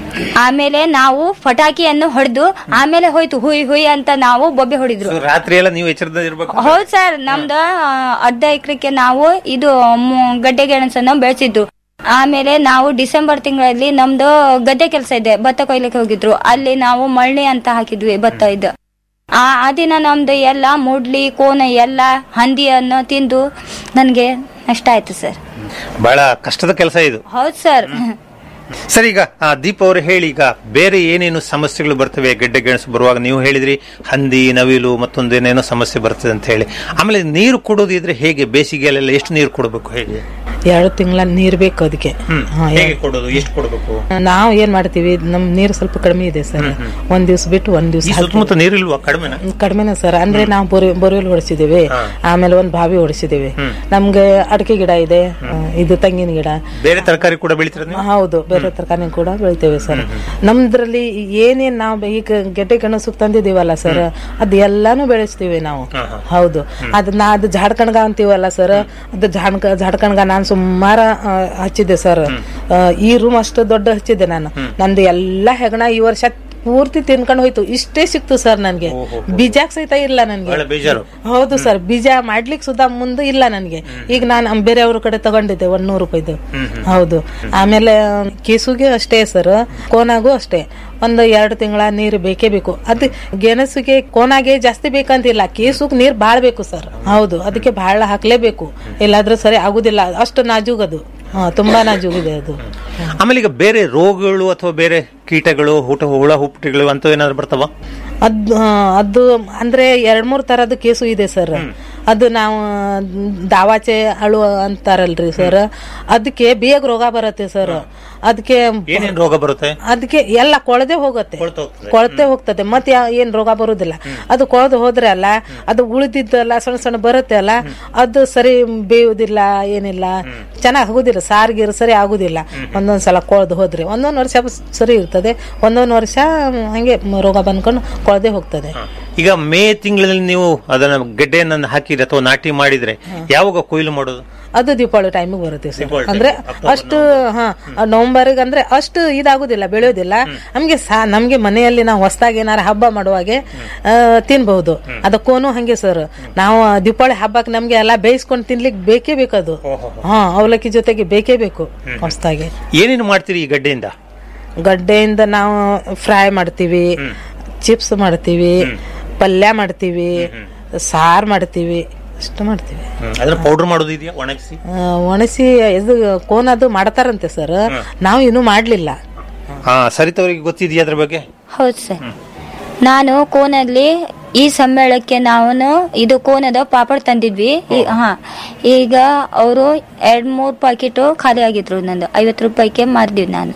ಆಮೇಲೆ ನಾವು ಪಟಾಕಿಯನ್ನು ಹೊಡೆದು ಆಮೇಲೆ ಹೋಯ್ತು ಹುಯ್ ಹುಯ್ ಅಂತ ನಾವು ಬೊಬ್ಬೆ ಹೊಡಿದ್ರು So, ರಾತ್ರಿ ಎಲ್ಲ ನೀವು ಎಚ್ಚರದ ಇರ್ಬೇಕು ಹೌದು ಸರ್ ನಮ್ದು ಆ, ಅರ್ಧ ಎಕರೆಕ್ಕೆ ನಾವು ಇದು ಮ್, ಗಡ್ಡೆ ಗೆಣಸನ್ನು ಬೆಳೆಸಿದ್ದು ಆಮೇಲೆ ನಾವು ಡಿಸೆಂಬರ್ ತಿಂಗಳಲ್ಲಿ ನಮ್ದು ಗದ್ದೆ ಕೆಲಸ ಇದೆ ಭತ್ತ ಕೊಯ್ಲಿಕ್ಕೆ ಹೋಗಿದ್ರು ಅಲ್ಲಿ ನಾವು ಮಳ್ಳಿ ಅಂತ ಹಾಕಿದ್ವಿ ಭತ್ತ ಇದು ಆ ಆ ದಿನ ನಮ್ದು ಎಲ್ಲ ಮುಡ್ಲಿ ಕೋನ ಎಲ್ಲ ಹಂದಿಯನ್ನು ತಿಂದು ನನ್ಗೆ ನಷ್ಟ ಆಯ್ತು ಸರ್ ಬಹಳ ಕಷ್ಟದ ಕೆಲಸ ಇದು ಹೌದು ಸರ್ ಸರ್ ಈಗ ಆ, ದೀಪ ಅವರು ಹೇಳಿ ಈಗ ಬೇರೆ ಏನೇನು ಸಮಸ್ಯೆಗಳು ಬರ್ತವೆ ಗೆಡ್ಡೆ ಗೆಣಸು ಬರುವಾಗ ನೀವು ಹೇಳಿದ್ರಿ ಹಂದಿ ನವಿಲು ಮತ್ತೊಂದು ಏನೇನೋ ಸಮಸ್ಯೆ ಬರ್ತದೆ ಅಂತ ಹೇಳಿ ಆಮೇಲೆ ನೀರು ಕೊಡೋದಿದ್ರೆ ಹೇಗೆ ಬೇಸಿಗೆಯಲ್ಲೆಲ್ಲ ಎಷ್ಟು ನೀರು ಕೊಡಬೇಕು ಹೇಗೆ ಎರಡು ತಿಂಗಳ ನೀರ್ ಬೇಕು ಅದಕ್ಕೆ ಹ್ಮ್ ಹಾ, ಹೇಗೆ ಕೊಡೋದು ಎಷ್ಟು ಕೊಡಬೇಕು ನಾವು ಏನ್ ಮಾಡ್ತೀವಿ ನಮ್ ನೀರು ಸ್ವಲ್ಪ ಕಡಿಮೆ ಇದೆ ಸರ್ ಒಂದ್ ದಿವ್ಸ ಬಿಟ್ಟು ಒಂದ್ ಈ ದಿವ್ಸ ಸುತ್ತಮುತ್ತ ನೀರಿಲ್ವಾ ಕಡಿಮೆನ ಕಡಿಮೆನ ಸರ್ ಅಂದ್ರೆ ನಾವು ಬೋರ್ವೆಲ್ ಹೊಡಿಸಿದ್ದೇವೆ ಆಮೇಲೆ ಒಂದ್ ಬಾವಿ ಹೊಡಿಸಿದ್ದೇವೆ ನಮ್ಗೆ ಅಡಿಕೆ ಗಿಡ ಇದೆ ಆ, ಇದು ತೆಂಗಿನ ಗಿಡ ಬೇರೆ ತರಕಾರಿ ಕೂಡ ಬೆಳಿತೀರ ನೀವು ಹೌದು ಬೇರೆ ತರಕಾರಿ ಕೂಡ ಬೆಳಿತೇವೆ ಸರ್ ನಮ್ದ್ರಲ್ಲಿ ಏನೇನ್ ನಾವು ಈಗ ಗೆಡ್ಡೆ ಗೆಣಸು ತಂದಿದೀವಲ್ಲ ಸರ್ ಅದ್ ಎಲ್ಲಾನು ಬೆಳೆಸ್ತೀವಿ ನಾವು ಹೌದು ಅದನ್ನ ಅದು ಜಾಡ್ಕಣ್ಗ ಅಂತೀವಲ್ಲ ಸರ್ ಅದು ಜಾಡ್ಕ ಜಾಡ್ಕಣ್ಗ ನಾನ್ ಸುಮಾರ ಆ, ಹಚ್ಚಿದ್ದೆ ಸರ್ ಆ, ಈ ರೂಮ್ ಅಷ್ಟು ದೊಡ್ಡ ಹಚ್ಚಿದ್ದೆ ನಾನು ನಂದು ಎಲ್ಲಾ ಹೆಗಣ ಈ ವರ್ಷ ಪೂರ್ತಿ ತಿನ್ಕೊಂಡು ಹೋಯ್ತು ಇಷ್ಟೇ ಸಿಕ್ತು ಸರ್ ನನ್ಗೆ ಬೀಜಾಕ್ ಸಹಿತ ಇಲ್ಲ ನನ್ಗೆ ಬಹಳ ಬೇಜಾರು ಹೌದು ಸರ್ ಬೀಜ ಮಾಡ್ಲಿಕ್ಕೆ ಸುಧಾ ಮುಂದೆ ಇಲ್ಲ ನನ್ಗೆ ಈಗ ನಾನು ಬೇರೆಯವ್ರ ಕಡೆ ತಗೊಂಡಿದ್ದೆ ಒಂದ್ ನೂರು ರೂಪಾಯಿದು ಹೌದು ಆಮೇಲೆ ಕೇಸುಗೆ ಅಷ್ಟೇ ಸರ್ ಕೋನಾಗೂ ಅಷ್ಟೇ ಒಂದು ಎರಡು ತಿಂಗಳ ನೀರು ಬೇಕೇ ಬೇಕು ಅದು ಗೆಣಸಿಗೆ ಕೋನಾಗೆ ಜಾಸ್ತಿ ಬೇಕಂತಿಲ್ಲ ಕೇಸುಗ್ ನೀರ್ ಬಾಳ ಬೇಕು ಸರ್ ಹೌದು ಅದಕ್ಕೆ ಬಹಳ ಹಾಕ್ಲೇಬೇಕು ಇಲ್ಲಾದ್ರೆ ಸರಿ ಆಗುದಿಲ್ಲ ಅಷ್ಟು ನಾಜೂಗದು ಹಾ ತುಂಬಾ ನಾಜೂಗಿದೆ ಅದು ಆಮೇಲೆ ಈಗ ಬೇರೆ ರೋಗಗಳು ಅಥವಾ ಬೇರೆ ಕೀಟಗಳು ಹುಟ ಹುಳ ಹುಪ್ಪಟಿಗಳು ಅಂತ ಏನಾದ್ರು ಬರ್ತಾವ ಅದ್ ಆ, ಅದು ಅಂದ್ರೆ ಎರಡ್ ಮೂರ್ ತರದ್ ಕೇಸು ಇದೆ ಸರ್ ಅದು ನಾವು ದಾವಾಚೆ ಅಳು ಅಂತಾರಲ್ರಿ ಸರ್ ಅದಕ್ಕೆ ಬೇಗ ರೋಗ ಬರುತ್ತೆ ಸರ್ ಅದಕ್ಕೆ ಏನೇನ್ ರೋಗ ಬರುತ್ತೆ ಅದಕ್ಕೆ ಎಲ್ಲ ಕೊಳದೆ ಹೋಗುತ್ತೆ ಕೊಳ್ತು ಹೋಗ್ತದೆ. ಕೊಳತೆ ಹೋಗ್ತದೆ ಮತ್ತೆ ಯಾ- ಏನ್ ರೋಗ ಬರುದಿಲ್ಲ ಅದು ಕೊಳದು ಹೋದ್ರೆ ಅಲ್ಲ ಅದು ಉಳಿದಿದ್ದಲ್ಲ ಸಣ್ಣ ಸಣ್ಣ ಬರುತ್ತೆ ಅಲ್ಲ ಅದು ಸರಿ ಬೇಯುವುದಿಲ್ಲ ಏನಿಲ್ಲ ಚೆನ್ನಾಗ್ ಆಗುದಿಲ್ಲ ಸಾರ್ಗೀರು ಸರಿ ಆಗುದಿಲ್ಲ ಒಂದೊಂದ್ ಸಲ ಕೊಳದು ಹೋದ್ರೆ ಒಂದೊಂದ್ ವರ್ಷ ಸರಿ ಇರ್ತದೆ ಒಂದೊಂದ್ ವರ್ಷ ಹಂಗೆ ರೋಗ ಬಂದ್ಕೊಂಡು ಕೊಳದೆ ಹೋಗ್ತದೆ ಈಗ ಮೇ ತಿಂಗಳಲ್ಲಿ ನೀವು ಅದನ್ನ ಗೆಡ್ಡೆಯನ್ನ ಹಾಕಿದ್ರೆ ಅಥವಾ ನಾಟಿ ಮಾಡಿದ್ರೆ ಯಾವಾಗ ಕೊಯ್ಲು ಮಾಡೋದು ಅದು ದೀಪಾವಳಿ ಟೈಮಿಗೆ ಬರುತ್ತೆ ಸರ್ ದೀಪಾವಳಿ ಅಂದ್ರೆ time, ಅಕ್ಟೋಬರ್, ಅಷ್ಟು ಹಾ ನವೆಂಬರ್ಗೆ ಅಂದ್ರೆ ಅಷ್ಟು ಇದಾಗುದಿಲ್ಲ ಬೆಳೆಯೋದಿಲ್ಲ ನಮ್ಗೆ ಸಾ ನಮ್ಗೆ ಮನೆಯಲ್ಲಿ ನಾವು ಹೊಸದಾಗಿ ಏನಾರ ಹಬ್ಬ ಮಾಡುವಾಗೆ ಆ, ತಿನ್ಬಹುದು ಅದಕ್ಕೋನು ಹಂಗೆ ಸರ್ ನಾವು ದೀಪಾವಳಿ ಹಬ್ಬಕ್ಕೆ ನಮ್ಗೆ ಎಲ್ಲ ಬೇಯಿಸ್ಕೊಂಡು ತಿನ್ಲಿಕ್ಕೆ ಬೇಕೇ ಬೇಕದು ಹಾ ಅವಲಕ್ಕಿ ಜೊತೆಗೆ ಬೇಕೇ ಬೇಕು ಹೊಸದಾಗಿ ಏನೇನು ಮಾಡ್ತೀರಿ ಈ ಗಡ್ಡೆಯಿಂದ ಗಡ್ಡೆಯಿಂದ ನಾವು ಫ್ರೈ ಮಾಡ್ತೀವಿ ಚಿಪ್ಸ್ ಮಾಡ್ತೀವಿ ಪಲ್ಯ ಮಾಡ್ತೀವಿ ಸಾರು ಮಾಡ್ತೀವಿ ಇಷ್ಟು ಮಾಡ್ತೀವಿ ಅದನ್ನ ಪೌಡರ್ ಮಾಡೋದು ಇದೆಯಾ ಒಣಗಿಸಿ ಆ, ಒಣಸಿ ಇದು ಕೋನ್ ಅದು ಮಾಡ್ತಾರಂತೆ ಸರ್ ನಾವು ಇನ್ನೂ ಮಾಡ್ಲಿಲ್ಲ ಹಾ ಸರಿತವರಿಗೆ ಗೊತ್ತಿದೆಯಾ ಅದ್ರ ಬಗ್ಗೆ ಹೌದು ಸರ್ ನಾನು ಕೋನಲ್ಲಿ ಈ ಸಮ್ಮೇಳಕ್ಕೆ ನಾವು ಇದು ಕೋನದ ಪಾಪಡ್ ತಂದಿದ್ವಿ ಈ- ಹಾ ಈಗ ಅವರು ಎರಡ್ ಮೂರ್ ಪ್ಯಾಕೆಟ್ ಖಾಲಿ ಆಗಿದ್ರು ನಂದು ಐವತ್ತು ರೂಪಾಯಿಗೆ ಮಾರಿದ್ವಿ ನಾನು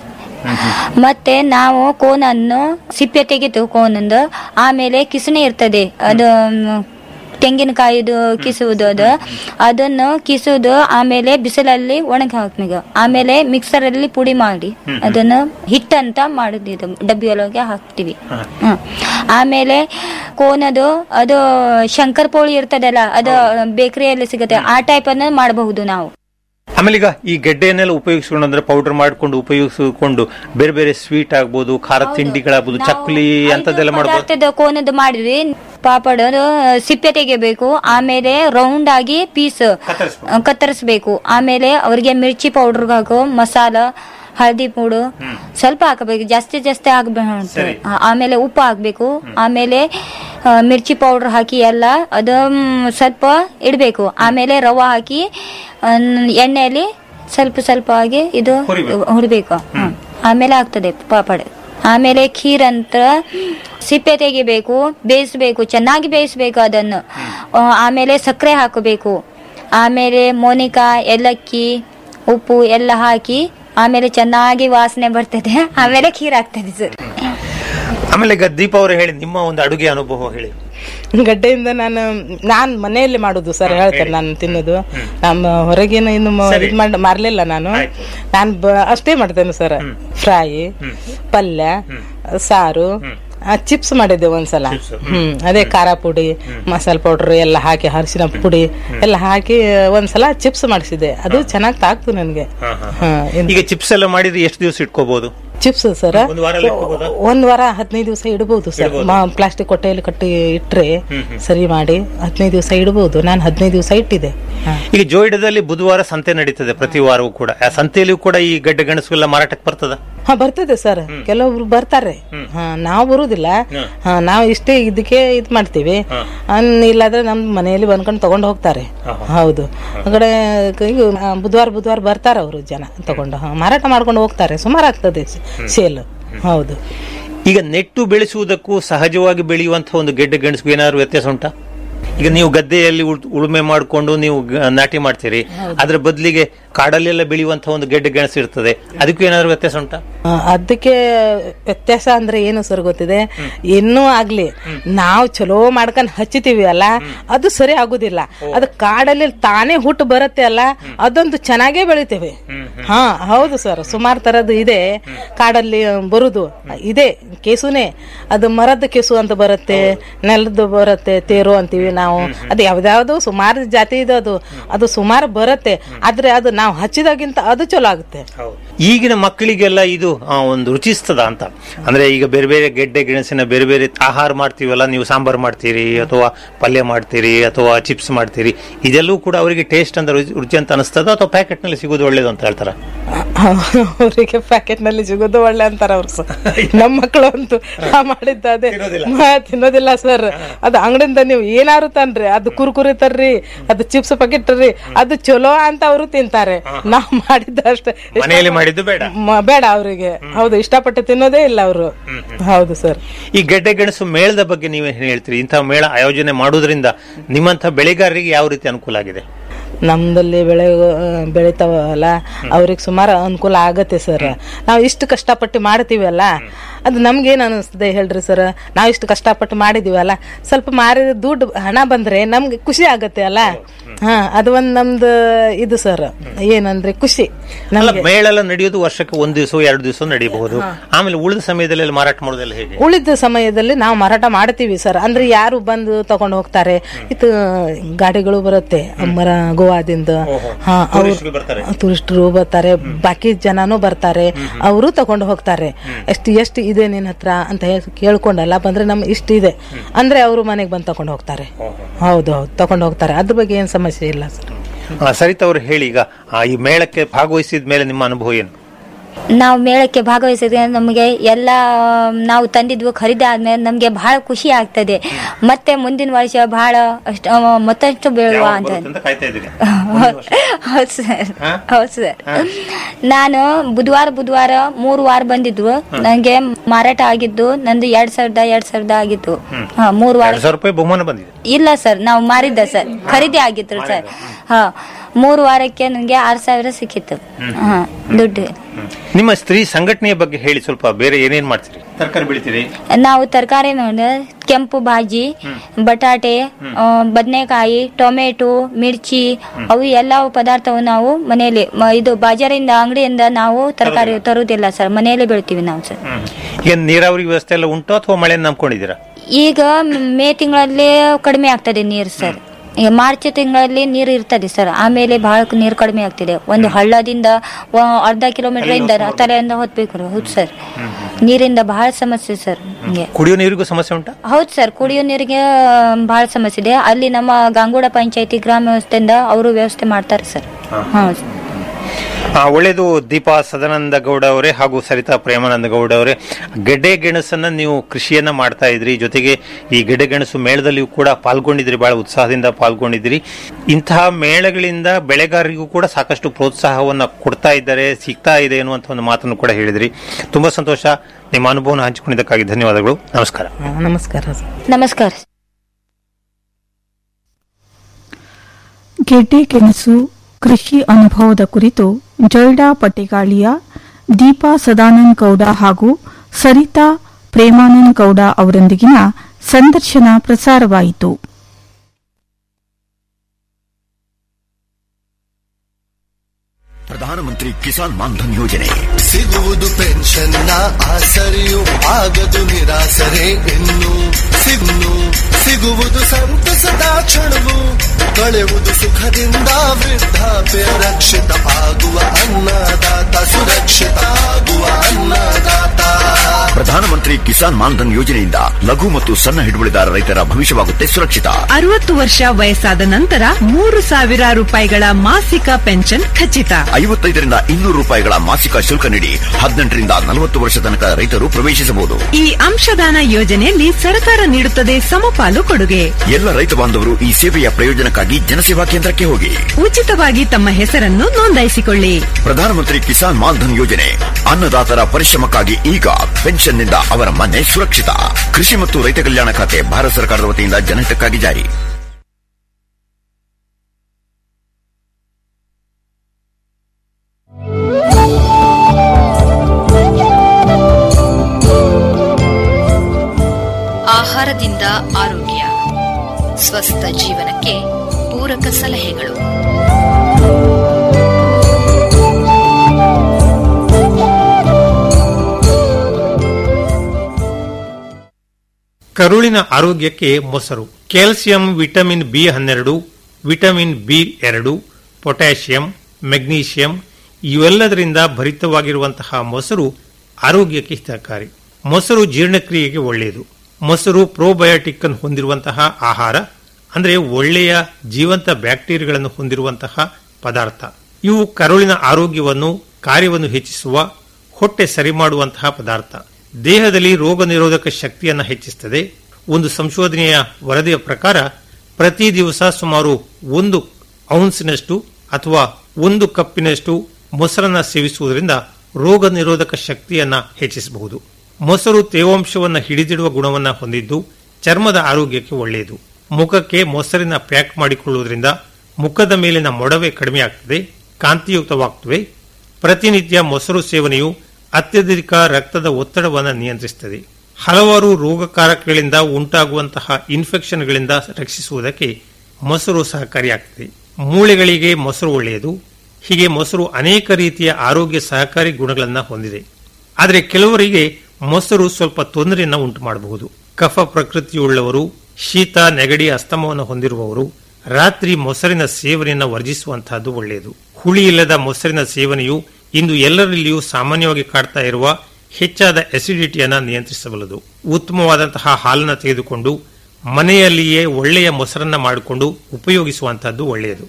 ಮತ್ತೆ ನಾವು ಕೋನನ್ನು ಸಿಪ್ಪೆ ತೆಗಿತು ಕೋನಂದು ಆಮೇಲೆ ಕಿಸಣೆ ಇರ್ತದೆ ಅದು ಮ್, ತೆಂಗಿನಕಾಯಿದು ಕಿಸುವುದು ಅದು ಅದನ್ನು ಕಿಸುವುದು ಆಮೇಲೆ ಬಿಸಿಲಲ್ಲಿ ಒಣಗಿ ಹಾಕ್ಬೇಕು ಆಮೇಲೆ ಮಿಕ್ಸರ್ ಅಲ್ಲಿ ಪುಡಿ ಮಾಡಿ ಅದನ್ನು ಹಿಟ್ಟಂತ ಮಾಡುದು ಇದು ಡಬ್ಬಿಯೊಳಗೆ ಹಾಕ್ತಿವಿ ಹ್ಮ್. ಆಮೇಲೆ ಕೋನದು ಅದು ಶಂಕರ್ ಪೋಳಿ ಇರ್ತದಲ್ಲ ಅದು ಬೇಕರಿಯಲ್ಲಿ ಸಿಗುತ್ತೆ ಆ ಟೈಪ್ ಅನ್ನು ಮಾಡಬಹುದು ನಾವು ಆಮೇಲೆ ಈಗ ಈ ಗೆಡ್ಡೆಯನ್ನೆಲ್ಲ ಉಪಯೋಗಿಸ್ಕೊಂಡು ಅಂದ್ರೆ ಪೌಡರ್ ಮಾಡ್ಕೊಂಡು ಉಪಯೋಗಿಸಿಕೊಂಡು ಬೇರೆ ಬೇರೆ ಸ್ವೀಟ್ ಆಗ್ಬೋದು ಖಾರ ತಿಂಡಿಗಳಾಗ್ಬೋದು ಚಕ್ಲಿ ಅಂತದೆಲ್ಲ ಮಾಡ್ಬೋದು ಪದಾರ್ಥದ ಕೋನದ್ದು ಮಾಡಿದ್ವಿ ಪಾಪಡ್ ಅದು ಸಿಪ್ಪೆ ತೆಗಿಬೇಕು ಆಮೇಲೆ ರೌಂಡ್ ಆಗಿ ಪೀಸ್ ಕತ್ತರಿಸ್ಬೇಕು ಆಮೇಲೆ ಅವ್ರಿಗೆ ಮಿರ್ಚಿ ಪೌಡರ್ ಹಾಕು ಮಸಾಲ ಹಳದಿ ಪುಡು ಸ್ವಲ್ಪ ಹಾಕಬೇಕು ಜಾಸ್ತಿ ಜಾಸ್ತಿ ಹಾಕ್ಬೇಕು ಆಮೇಲೆ ಉಪ್ಪು ಹಾಕ್ಬೇಕು ಆಮೇಲೆ ಆ, ಮಿರ್ಚಿ ಪೌಡರ್ ಹಾಕಿ ಎಲ್ಲ ಅದು ಮ್, ಸ್ವಲ್ಪ ಇಡಬೇಕು ಆಮೇಲೆ ರವೆ ಹಾಕಿ ಆ, ಎಣ್ಣೆಯಲ್ಲಿ ಸ್ವಲ್ಪ ಸ್ವಲ್ಪ ಆಗಿ ಇದು ಹುರಿಬೇಕು ಹ್ಮ್. ಆಮೇಲೆ ಆಗ್ತದೆ ಪಾಪಡ್ ಆಮೇಲೆ ಖೀರ್ ಅಂತ ಸಿಪ್ಪೆ ತೆಗಿಬೇಕು ಬೇಯಿಸ್ಬೇಕು ಚೆನ್ನಾಗಿ ಬೇಯಿಸ್ಬೇಕು ಅದನ್ನು ಆ, ಆಮೇಲೆ ಸಕ್ಕರೆ ಹಾಕಬೇಕು ಆಮೇಲೆ ಮೋನಿಕಾ ಏಲಕ್ಕಿ ಉಪ್ಪು ಎಲ್ಲ ಹಾಕಿ ಆಮೇಲೆ ಚೆನ್ನಾಗಿ ವಾಸನೆ ಬರ್ತದೆ ಆಮೇಲೆ ಖೀರ್ ಆಗ್ತದೆ ಸರ್ ಆಮೇಲೆ ಈಗ ದೀಪ ಅವರು ಹೇಳಿ ನಿಮ್ಮ ಒಂದು ಅಡುಗೆ ಅನುಭವ ಹೇಳಿ ಗಡ್ಡೆಯಿಂದ ನಾನು ನಾನ್ ಮನೆಯಲ್ಲಿ ಮಾಡುದು ಸರ್ ಹೇಳ್ತೇನೆ ನಾನು ತಿನ್ನೋದು ನಮ್ಮ ಹೊರಗೇನು ಇನ್ನು ಮ- ಇದ್ ಮಾಡ್ ಮಾರ್ಲಿಲ್ಲ ನಾನು ನಾನು ಬ- ಅಷ್ಟೇ ಮಾಡ್ತೇನೆ ಸರ್ ಫ್ರೈ ಪಲ್ಯ ಸಾರು ಚಿಪ್ಸ್ ಮಾಡಿದ್ದೆ ಒಂದ್ಸಲ ಹ್ಮ್ ಅದೇ ಖಾರ ಪುಡಿ ಮಸಾಲ ಪೌಡರ್ ಎಲ್ಲ ಹಾಕಿ ಅರಿಶಿನ ಪುಡಿ ಎಲ್ಲ ಹಾಕಿ ಒಂದ್ಸಲ ಚಿಪ್ಸ್ ಮಾಡಿಸಿದೆ ಅದು ಚೆನ್ನಾಗಿ ತಾಕ್ತು ನನ್ಗೆ ಹಾ, ಇನ್- ಈಗ ಚಿಪ್ಸ್ ಎಲ್ಲ ಮಾಡಿದ್ರೆ ಎಷ್ಟು ದಿವಸ ಇಟ್ಕೋಬಹುದು ಚಿಪ್ಸ್ ಸರ್ ಒಂದು ವಾರ ಎಲ್ಲ ಇಟ್ಕೋಬೋದಾ? ಒಂದ್ ವಾರ ಹದಿನೈದು ದಿವಸ ಇಡಬಹುದು ಸರ್ ಪ್ಲಾಸ್ಟಿಕ್ ಕೊಟ್ಟೆಯಲ್ಲಿ ಕಟ್ಟಿ ಇಟ್ರೆ ಸರಿ ಮಾಡಿ ಹದಿನೈದು ದಿವಸ ಇಡಬಹುದು ನಾನು ಹದಿನೈದು ದಿವಸ ಇಟ್ಟಿದೆ ಹಾ. ಈಗ ಜೋಯಿಡದಲ್ಲಿ ಬುಧವಾರ ಸಂತೆ ನಡೀತದೆ ಪ್ರತಿ ವಾರವೂ ಕೂಡ ಆ ಸಂತೆಯಲ್ಲೂ ಕೂಡ ಈ ಗಡ್ಡೆ ಗೆಣಸು ಎಲ್ಲ ಮಾರಾಟಕ್ಕೆ ಬರ್ತದ ಹಾ ಬರ್ತದೆ ಸರ್ ಕೆಲವೊಬ್ರು ಬರ್ತಾರೆ ಹಾ ನಾವು ಬರುದಿಲ್ಲ ಹಾ ನಾವು ಇಷ್ಟೇ ಇದಕ್ಕೆ ಇದ್ ಮಾಡ್ತೀವಿ ಅನ್ ಇಲ್ಲಾದ್ರೆ ನಮ್ ಮನೆಯಲ್ಲಿ ಬಂದ್ಕೊಂಡು ತಗೊಂಡು ಹೋಗ್ತಾರೆ ಹೌದು ಆ ಕಡೆ ಕ- ಈಗ ಆ, ಬುಧವಾರ ಬುಧವಾರ ಬರ್ತಾರೆ ಅವರು ಜನ ತಗೊಂಡು ಹಾ, ಮಾರಾಟ ಮಾಡ್ಕೊಂಡು ಹೋಗ್ತಾರೆ ಸುಮಾರು ಆಗ್ತದೆ ಸೇಲ್ ಹೌದು ಈಗ ನೆಟ್ಟು ಬೆಳೆಸುವುದಕ್ಕೂ ಸಹಜವಾಗಿ ಬೆಳೆಯುವಂತಹ ಒಂದು ಗೆಡ್ಡೆ ಗೆಣಸು ಏನಾದ್ರು ವ್ಯತ್ಯಾಸ ಉಂಟಾ ಈಗ ನೀವು ಗದ್ದೆಯಲ್ಲಿ ಉಳ್- ಉಳುಮೆ ಮಾಡಿಕೊಂಡು ನೀವು ಗ- ನಾಟಿ ಮಾಡ್ತೀರಿ ಅದ್ರ ಬದಲಿಗೆ ಕಾಡಲ್ಲೆಲ್ಲ ಬೆಳೆಯುವಂತಹ ಒಂದು ಗೆಡ್ಡೆ ಗೆಣಸು ಇರ್ತದೆ ಅದಕ್ಕೂ ಏನಾದ್ರು ವ್ಯತ್ಯಾಸ ಉಂಟಾ ಆ, ಅದಕ್ಕೆ ವ್ಯತ್ಯಾಸ ಅಂದ್ರೆ ಏನು ಸರ್ ಗೊತ್ತಿದೆ ಇನ್ನೂ ಆಗ್ಲಿ ನಾವು ಚಲೋ ಮಾಡ್ಕೊಂಡ್ ಹಚ್ಚಿತೀವಿ ಅಲ್ಲ ಅದು ಸರಿ ಆಗುದಿಲ್ಲ ಅದು ಕಾಡಲ್ಲಿ ತಾನೇ ಹುಟ್ಟು ಬರುತ್ತೆ ಅಲ್ಲ ಅದೊಂದು ಚೆನ್ನಾಗೇ ಬೆಳಿತೇವೆ ಹಾ ಹೌದು ಸರ್ ಸುಮಾರು ತರದ್ದು ಇದೆ ಕಾಡಲ್ಲಿ ಬರುದು ಇದೆ ಕೇಸುನೇ ಅದು ಮರದ ಕೇಸು ಅಂತ ಬರುತ್ತೆ ನೆಲದ್ದು ಬರುತ್ತೆ ತೇರು ಅಂತೀವಿ ನಾವು ಅದು ಯಾವ್ದಾವ್ದು ಸುಮಾರು ಜಾತಿ ಇದೆ ಅದು ಅದು ಸುಮಾರು ಬರುತ್ತೆ ಆದ್ರೆ ಅದು ನಾವು ಹಚ್ಚಿದಾಗಿಂತ ಅದು ಚಲೋ ಆಗುತ್ತೆ ಈಗಿನ ಮಕ್ಕಳಿಗೆಲ್ಲ ಇದು ಆ, ಒಂದು ರುಚಿಸ್ತದ ಅಂತ ಅಂದ್ರೆ ಈಗ ಬೇರೆ ಬೇರೆ ಗೆಡ್ಡೆ ಗೆಣಸಿನ ಬೇರೆ ಬೇರೆ ಆಹಾರ ಮಾಡ್ತೀವಲ್ಲ ನೀವು ಸಾಂಬಾರ್ ಮಾಡ್ತೀರಿ ಅಥವಾ ಪಲ್ಯ ಮಾಡ್ತೀರಿ ಅಥವಾ ಚಿಪ್ಸ್ ಮಾಡ್ತೀರಿ ಇದೆಲ್ಲವೂ ಕೂಡ ಅವರಿಗೆ ಟೇಸ್ಟ್ ಅಂತ ರುಚಿ ರುಚಿ ಅಂತ ಅನಿಸ್ತದ ಅಥವಾ ಪ್ಯಾಕೆಟ್ ನಲ್ಲಿ ಸಿಗೋದು ಒಳ್ಳೇದು ಅಂತ ಹೇಳ್ತಾರ ಅವರಿಗೆ ಪ್ಯಾಕೆಟ್ ನಲ್ಲಿ ಸಿಗೋದು ಒಳ್ಳೆ ಅಂತಾರ ಅವ್ರು ಸರ್ ನಮ್ಮ ಮಕ್ಕಳು ಅಂತೂ ನಾ ಮಾಡಿದ್ದ ಅದೇ ಮಾ, ತಿನ್ನೋದಿಲ್ಲ ಸರ್ ಅದು ಅಂಗಡಿಯಿಂದ ನೀವು ಏನಾರು ತನ್ರಿ ಅದು ಕುರ್ಕುರಿ ತರ್ರಿ ಅದು ಚಿಪ್ಸ್ ಪ್ಯಾಕೆಟ್ ತರ್ರಿ ಅದು ಚಲೋ ಅಂತ ಅವರು ತಿಂತಾರೆ ನಾವು ಮಾಡಿದ್ದ ಅಷ್ಟೇ ಮನೆಯಲ್ಲಿ ಮಾಡಿದ್ದು ಬೇಡ ಮ- ಬೇಡ ಅವರಿಗೆ ಹೌದು ಇಷ್ಟಪಟ್ಟು ತಿನ್ನೋದೇ ಇಲ್ಲ ಅವರು ಹೌದು ಸರ್ ಈ ಗೆಡ್ಡೆ ಗೆಣಸು ಮೇಳದ ಬಗ್ಗೆ ನೀವೇನು ಹೇಳ್ತೀರಿ ಇಂತಹ ಮೇಳ ಆಯೋಜನೆ ಮಾಡೋದ್ರಿಂದ ನಿಮ್ಮಂತಹ ಬೆಳೆಗಾರರಿಗೆ ಯಾವ ರೀತಿ ಅನುಕೂಲ ಆಗಿದೆ ನಮ್ದಲ್ಲಿ ಬೆಳೆ ಬೆಳಿತಾವಲ್ಲ ಅವ್ರಿಗೆ ಸುಮಾರು ಅನುಕೂಲ ಆಗತ್ತೆ ಸರ್ ನಾವು ಇಷ್ಟು ಕಷ್ಟಪಟ್ಟು ಮಾಡ್ತೀವಲ್ಲ ಅದು ನಮ್ಗೇನ್ ಅನಿಸ್ತದೆ ಹೇಳ್ರಿ ಸರ್ ನಾವ್ ಇಷ್ಟು ಕಷ್ಟಪಟ್ಟು ಮಾಡಿದೀವಲ್ಲ ಸ್ವಲ್ಪ ಮಾರಿದ ದುಡ್ಡು ಹಣ ಬಂದ್ರೆ ನಮ್ಗೆ ಖುಷಿ ಆಗತ್ತೆ ಅಲ್ಲ ಹಾ ಅದು ಒಂದ್ ನಮ್ದು ಇದು ಸರ್ ಏನಂದ್ರೆ ಖುಷಿ ಅಲ್ಲ ನಮ್ಗೆ ಮೇಳ ಎಲ್ಲ ನಡೆಯೋದು ವರ್ಷಕ್ಕೆ ಒಂದ್ ದಿವಸ ಎರಡು ದಿವಸ ನಡೆಯಬಹುದು ಆಮೇಲೆ ಉಳಿದ ಸಮಯದಲ್ಲಿ ಎಲ್ಲ ಮಾರಾಟ ಮಾಡೋದೆಲ್ಲ ಹೇಗೆ ಉಳಿದ ಸಮಯದಲ್ಲಿ ನಾವು ಮಾರಾಟ ಮಾಡ್ತೀವಿ ಸರ್ ಅಂದ್ರೆ ಯಾರು ಬಂದು ತಗೊಂಡು ಹೋಗ್ತಾರೆ ಇದು ಗಾಡಿಗಳು ಬರುತ್ತೆ ಮರ ಗೋವಾದಿಂದ ಹಾ ಟೂರಿಸ್ಟ್ಗಳು ಬರ್ತಾರೆ. ಟೂರಿಸ್ಟರು ಬರ್ತಾರೆ ಬಾಕಿ ಜನನೂ ಬರ್ತಾರೆ ಅವರು ತಗೊಂಡು ಹೋಗ್ತಾರೆ ಎಷ್ಟು ಎಷ್ಟು ಇದೆ ನಿನ್ನ ಹತ್ರ ಅಂತ ಹೇಳಿ ಕೇಳ್ಕೊಂಡಲ್ಲ ಬಂದ್ರೆ ನಮ್ ಇಷ್ಟ ಇದೆ ಅಂದ್ರೆ ಅವರು ಮನೆಗೆ ಬಂದು ತಗೊಂಡು ಹೋಗ್ತಾರೆ ಹೌದು ಹೌದು ತಗೊಂಡು ಹೋಗ್ತಾರೆ ಅದ್ರ ಬಗ್ಗೆ ಏನ್ ಸಮಸ್ಯೆ ಇಲ್ಲ ಸರ್ ಆ, ಸರಿತಾ ಅವರು ಹೇಳಿ ಈಗ ಆ, ಈ ಮೇಳಕ್ಕೆ ಭಾಗವಹಿಸಿದ ಮೇಲೆ ನಿಮ್ಮ ಅನುಭವ ಏನು ನಾವು ಮೇಳಕ್ಕೆ ಭಾಗವಹಿಸಿದ್ರೆ ನಮಗೆ ಎಲ್ಲ ನಾವು ತಂದಿದ್ವು ಖರೀದಿ ಆದ್ಮೇಲೆ ನಮಗೆ ಬಹಳ ಖುಷಿ ಆಗ್ತದೆ ಮತ್ತೆ ಮುಂದಿನ ವರ್ಷ ಬಹಳ ಅಷ್ಟು ಆ, ಮತ್ತಷ್ಟು ಬೀಳುವ ಅಂತ ಅಂತ ಕಾಯ್ತಾ ಇದ್ದೀರಿ ಹೌದು ಸರ್ ಹೌದು ಸರ್ ನಾನು ಬುಧವಾರ ಬುಧವಾರ ಮೂರು ವಾರ ಬಂದಿದ್ವು ನಂಗೆ ಮಾರಾಟ ಆಗಿದ್ದು ನಂದು ಎರಡ್ ಸಾವಿರದ ಎರಡ್ ಸಾವಿರದ ಆಗಿತ್ತು ಹಾ ಮೂರು ವಾರ ಎರಡ್ ಸಾವಿರ ರೂಪಾಯಿ ಬಹುಮಾನ ಬಂದಿದೆ ಇಲ್ಲ ಸರ್ ನಾವು ಮಾರಿದ್ದ ಸರ್ ಖರೀದಿ ಆಗಿತ್ತು ಸರ್ ಹಾ ಮೂರು ವಾರಕ್ಕೆ ನನಗೆ ಆರ್ ಸಾವಿರ ಸಿಕ್ಕಿತ್ತು ಹಾ ದುಡ್ಡು ನಿಮ್ಮ ಸ್ತ್ರೀ ಸಂಘಟನೆಯ ಬಗ್ಗೆ ಹೇಳಿ ಸ್ವಲ್ಪ ಬೇರೆ ಏನೇನ್ ಮಾಡ್ತೀರಿ ತರಕಾರಿ ಬೆಳಿತೀರಿ ನಾವು ತರಕಾರಿ ನೋಡಿ ಕೆಂಪು ಭಾಜಿ ಬಟಾಟೆ ಆ, ಬದನೆಕಾಯಿ ಟೊಮೆಟೊ ಮಿರ್ಚಿ ಅವು ಎಲ್ಲ ಪದಾರ್ಥವು ನಾವು ಮನೆಯಲ್ಲಿ ಮ- ಇದು ಬಾಜಾರಿಂದ ಅಂಗಡಿಯಿಂದ ನಾವು ತರಕಾರಿ ತರುವುದಿಲ್ಲ ಸರ್ ಮನೆಯಲ್ಲೇ ಬೆಳಿತೀವಿ ನಾವು ಸರ್ ಏನ್ ನೀರಾವರಿ ವ್ಯವಸ್ಥೆ ಎಲ್ಲ ಉಂಟು ಅಥವಾ ಮಳೆ ನಂಬ್ಕೊಂಡಿದ್ದೀರಾ ಈಗ ಮೇ ತಿಂಗಳಲ್ಲಿ ಕಡಿಮೆ ಆಗ್ತದೆ ನೀರು ಸರ್ ಈಗ ಮಾರ್ಚ್ ತಿಂಗಳಲ್ಲಿ ನೀರು ಇರ್ತದೆ ಸರ್ ಆಮೇಲೆ ಬಹಳ ನೀರು ಕಡಿಮೆ ಆಗ್ತಿದೆ ಒಂದು ಹಳ್ಳದಿಂದ ವ- ಅರ್ಧ ಕಿಲೋಮೀಟರ್ ಇಂದ ತಲೆಯಿಂದ ಹೊತ್ಬೇಕು ಹೌದು ಸರ್ ನೀರಿಂದ ಬಹಳ ಸಮಸ್ಯೆ ಸರ್ ಹಿಂಗೆ ಕುಡಿಯೋ ನೀರಿಗೂ ಸಮಸ್ಯೆ ಉಂಟಾ ಹೌದು ಸರ್ ಕುಡಿಯೋ ನೀರಿಗೆ ಬಹಳ ಸಮಸ್ಯೆ ಇದೆ ಅಲ್ಲಿ ನಮ್ಮ ಗಾಂಗೂಡ ಪಂಚಾಯತಿ ಗ್ರಾಮ ವ್ಯವಸ್ಥೆಯಿಂದ ಅವರು ವ್ಯವಸ್ಥೆ ಮಾಡ್ತಾರೆ ಸರ್ ಹೌದು ಆ, ಒಳ್ಳೇದು ದೀಪಾ ಸದಾನಂದ ಗೌಡ ಅವರೇ ಹಾಗೂ ಸರಿತಾ ಪ್ರೇಮಾನಂದ ಗೌಡ ಅವರೇ ಗೆಡ್ಡೆ ಗೆಣಸನ್ನ ನೀವು ಕೃಷಿಯನ್ನ ಮಾಡ್ತಾ ಇದ್ರಿ ಜೊತೆಗೆ ಈ ಗೆಡ್ಡೆ ಗೆಣಸು ಮೇಳದಲ್ಲಿಯೂ ಕೂಡ ಪಾಲ್ಗೊಂಡಿದ್ರಿ ಬಹಳ ಉತ್ಸಾಹದಿಂದ ಪಾಲ್ಗೊಂಡಿದ್ರಿ ಇಂತಹ ಮೇಳಗಳಿಂದ ಬೆಳೆಗಾರರಿಗೂ ಕೂಡ ಸಾಕಷ್ಟು ಪ್ರೋತ್ಸಾಹವನ್ನ ಕೊಡ್ತಾ ಇದ್ದಾರೆ ಸಿಗ್ತಾ ಇದೆ ಅನ್ನುವಂಥ ಒಂದು ಮಾತನ್ನು ಕೂಡ ಹೇಳಿದ್ರಿ ತುಂಬಾ ಸಂತೋಷ ನಿಮ್ಮ ಅನುಭವನ ಹಂಚಿಕೊಂಡಿದ್ದಕ್ಕಾಗಿ ಧನ್ಯವಾದಗಳು ನಮಸ್ಕಾರ ಹಾ, ನಮಸ್ಕಾರ ಸರ್ ನಮಸ್ಕಾರ ಗೆಡ್ಡೆ ಗೆಣಸು ಕೃಷಿ ಅನುಭವದ ಕುರಿತು ಜೊಯ್ಡಾ ಪಟ್ಟಿಗಾಳಿಯ ದೀಪಾ ಸದಾನಂದ್ ಗೌಡ ಹಾಗೂ ಸರಿತಾ ಪ್ರೇಮಾನಂದ್ ಗೌಡ ಅವರೊಂದಿಗಿನ ಸಂದರ್ಶನ ಪ್ರಸಾರವಾಯಿತು ಪ್ರಧಾನಮಂತ್ರಿ ಕಿಸಾನ್ ಮಾನ್ಧನ್ ಯೋಜನೆ ಸಿಗುವುದು ಪೆನ್ಷನ್ನ ಆಸರೆಯು ಆಗದು ನಿರಾಸರೆ ಇನ್ನು ಸಿನ್ನು ಸಿಗುವುದು ಸಂತಸದ ಕ್ಷಣವು ಕಳೆವುದು ಸುಖದಿಂದ ವೃದ್ಧಾಪ್ಯ ರಕ್ಷಿತ ಆಗುವ ಅನ್ನದಾತ ಸುರಕ್ಷಿತ ಆಗುವ ಅನ್ನದಾತ ಪ್ರಧಾನಮಂತ್ರಿ ಕಿಸಾನ್ ಮಾನ್ಧನ್ ಯೋಜನೆಯಿಂದ ಲಘು ಮತ್ತು ಸಣ್ಣ ಹಿಡುವಳಿದಾರ ರೈತರ ಭವಿಷ್ಯವಾಗುತ್ತೆ ಸುರಕ್ಷಿತ ಅರವತ್ತು ವರ್ಷ ವಯಸ್ಸಾದ ನಂತರ ಮೂರು ಸಾವಿರ ರೂಪಾಯಿಗಳ ಮಾಸಿಕ ಪೆನ್ಷನ್ ಖಚಿತ ಐವತ್ತೈದರಿಂದ ಇನ್ನೂರು ರೂಪಾಯಿಗಳ ಮಾಸಿಕ ಶುಲ್ಕ ನೀಡಿ ಹದಿನೆಂಟರಿಂದ ನಲವತ್ತು ವರ್ಷ ತನಕ ರೈತರು ಪ್ರವೇಶಿಸಬಹುದು ಈ ಅಂಶದಾನ ಯೋಜನೆಯಲ್ಲಿ ಸರ್ಕಾರ ನೀಡುತ್ತದೆ ಸಮಪಾಲು ಕೊಡುಗೆ ಎಲ್ಲ ರೈತ ಬಾಂಧವರು ಈ ಸೇವೆಯ ಪ್ರಯೋಜನಕ್ಕಾಗಿ ಜನಸೇವಾ ಕೇಂದ್ರಕ್ಕೆ ಹೋಗಿ ಉಚಿತವಾಗಿ ತಮ್ಮ ಹೆಸರನ್ನು ನೋಂದಾಯಿಸಿಕೊಳ್ಳಿ ಪ್ರಧಾನಮಂತ್ರಿ ಕಿಸಾನ್ ಮಾನ್ಧನ್ ಯೋಜನೆ ಅನ್ನದಾತರ ಪರಿಶ್ರಮಕ್ಕಾಗಿ ಈಗ ಪೆನ್ಷನ್ನಿಂದ ಅವರ ಮನೆ ಸುರಕ್ಷಿತ ಕೃಷಿ ಮತ್ತು ರೈತ ಕಲ್ಯಾಣ ಖಾತೆ ಭಾರತ ಸರ್ಕಾರದ ವತಿಯಿಂದ ಜನಹಿತಕ್ಕಾಗಿ ಜಾರಿ ಆಹಾರದಿಂದ ಆರೋಗ್ಯ ಸ್ವಸ್ಥ ಜೀವನಕ್ಕೆ ಪೂರಕ ಸಲಹೆಗಳು ಕರುಳಿನ ಆರೋಗ್ಯಕ್ಕೆ ಮೊಸರು ಕ್ಯಾಲ್ಸಿಯಂ ವಿಟಮಿನ್ ಬಿ ಹನ್ನೆರಡು ವಿಟಮಿನ್ ಬಿ ಎರಡು ಪೊಟ್ಯಾಷಿಯಂ ಮೆಗ್ನೀಷಿಯಂ ಇವೆಲ್ಲದರಿಂದ ಭರಿತವಾಗಿರುವಂತಹ ಮೊಸರು ಆರೋಗ್ಯಕ್ಕೆ ಹಿತಕಾರಿ ಮೊಸರು ಜೀರ್ಣಕ್ರಿಯೆಗೆ ಒಳ್ಳೆಯದು ಮೊಸರು ಪ್ರೋಬಯೋಟಿಕ್ ಅನ್ನು ಹೊಂದಿರುವಂತಹ ಆಹಾರ ಅಂದರೆ ಒಳ್ಳೆಯ ಜೀವಂತ ಬ್ಯಾಕ್ಟೀರಿಯಾಗಳನ್ನು ಹೊಂದಿರುವಂತಹ ಪದಾರ್ಥ ಇವು ಕರುಳಿನ ಆರೋಗ್ಯವನ್ನು ಕಾರ್ಯವನ್ನು ಹೆಚ್ಚಿಸುವ ಹೊಟ್ಟೆ ಸರಿ ಮಾಡುವಂತಹ ಪದಾರ್ಥ ದೇಹದಲ್ಲಿ ರೋಗ ನಿರೋಧಕ ಶಕ್ತಿಯನ್ನು ಹೆಚ್ಚಿಸುತ್ತದೆ ಒಂದು ಸಂಶೋಧನೆಯ ವರದಿಯ ಪ್ರಕಾರ ಪ್ರತಿ ದಿವಸ ಸುಮಾರು ಒಂದು ಔನ್ಸಿನಷ್ಟು ಅಥವಾ ಒಂದು ಕಪ್ಪಿನಷ್ಟು ಮೊಸರನ್ನ ಸೇವಿಸುವುದರಿಂದ ರೋಗ ನಿರೋಧಕ ಶಕ್ತಿಯನ್ನ ಹೆಚ್ಚಿಸಬಹುದು ಮೊಸರು ತೇವಾಂಶವನ್ನು ಹಿಡಿದಿಡುವ ಗುಣವನ್ನು ಹೊಂದಿದ್ದು ಚರ್ಮದ ಆರೋಗ್ಯಕ್ಕೆ ಒಳ್ಳೆಯದು ಮುಖಕ್ಕೆ ಮೊಸರಿನ ಪ್ಯಾಕ್ ಮಾಡಿಕೊಳ್ಳುವುದರಿಂದ ಮುಖದ ಮೇಲಿನ ಮೊಡವೆ ಕಡಿಮೆಯಾಗುತ್ತದೆ ಕಾಂತಿಯುಕ್ತವಾಗುತ್ತವೆ ಪ್ರತಿನಿತ್ಯ ಮೊಸರು ಸೇವನೆಯು ಅತ್ಯಧಿಕ ರಕ್ತದ ಒತ್ತಡವನ್ನು ನಿಯಂತ್ರಿಸುತ್ತದೆ ಹಲವಾರು ರೋಗಕಾರಕಗಳಿಂದ ಉಂಟಾಗುವಂತಹ ಇನ್ಫೆಕ್ಷನ್ಗಳಿಂದ ರಕ್ಷಿಸುವುದಕ್ಕೆ ಮೊಸರು ಸಹಕಾರಿಯಾಗ್ತದೆ ಮೂಳೆಗಳಿಗೆ ಮೊಸರು ಒಳ್ಳೆಯದು ಹೀಗೆ ಮೊಸರು ಅನೇಕ ರೀತಿಯ ಆರೋಗ್ಯ ಸಹಕಾರಿ ಗುಣಗಳನ್ನು ಹೊಂದಿದೆ ಆದರೆ ಕೆಲವರಿಗೆ ಮೊಸರು ಸ್ವಲ್ಪ ತೊಂದರೆಯನ್ನು ಉಂಟು ಮಾಡಬಹುದು ಕಫ ಪ್ರಕೃತಿಯುಳ್ಳವರು ಶೀತ ನೆಗಡಿ ಅಸ್ತಮವನ್ನು ಹೊಂದಿರುವವರು ರಾತ್ರಿ ಮೊಸರಿನ ಸೇವನೆಯನ್ನು ವರ್ಜಿಸುವಂತಹದ್ದು ಒಳ್ಳೆಯದು ಹುಳಿ ಇಲ್ಲದ ಮೊಸರಿನ ಸೇವನೆಯು ಇಂದು ಎಲ್ಲರಲ್ಲಿಯೂ ಸಾಮಾನ್ಯವಾಗಿ ಕಾಡ್ತಾ ಇರುವ ಹೆಚ್ಚಾದ ಅಸಿಡಿಟಿಯನ್ನು ನಿಯಂತ್ರಿಸಬಲ್ಲದು ಉತ್ತಮವಾದಂತಹ ಹಾಲನ್ನು ತೆಗೆದುಕೊಂಡು ಮನೆಯಲ್ಲಿಯೇ ಒಳ್ಳೆಯ ಮೊಸರನ್ನ ಮಾಡಿಕೊಂಡು ಉಪಯೋಗಿಸುವಂತಹದ್ದು ಒಳ್ಳೆಯದು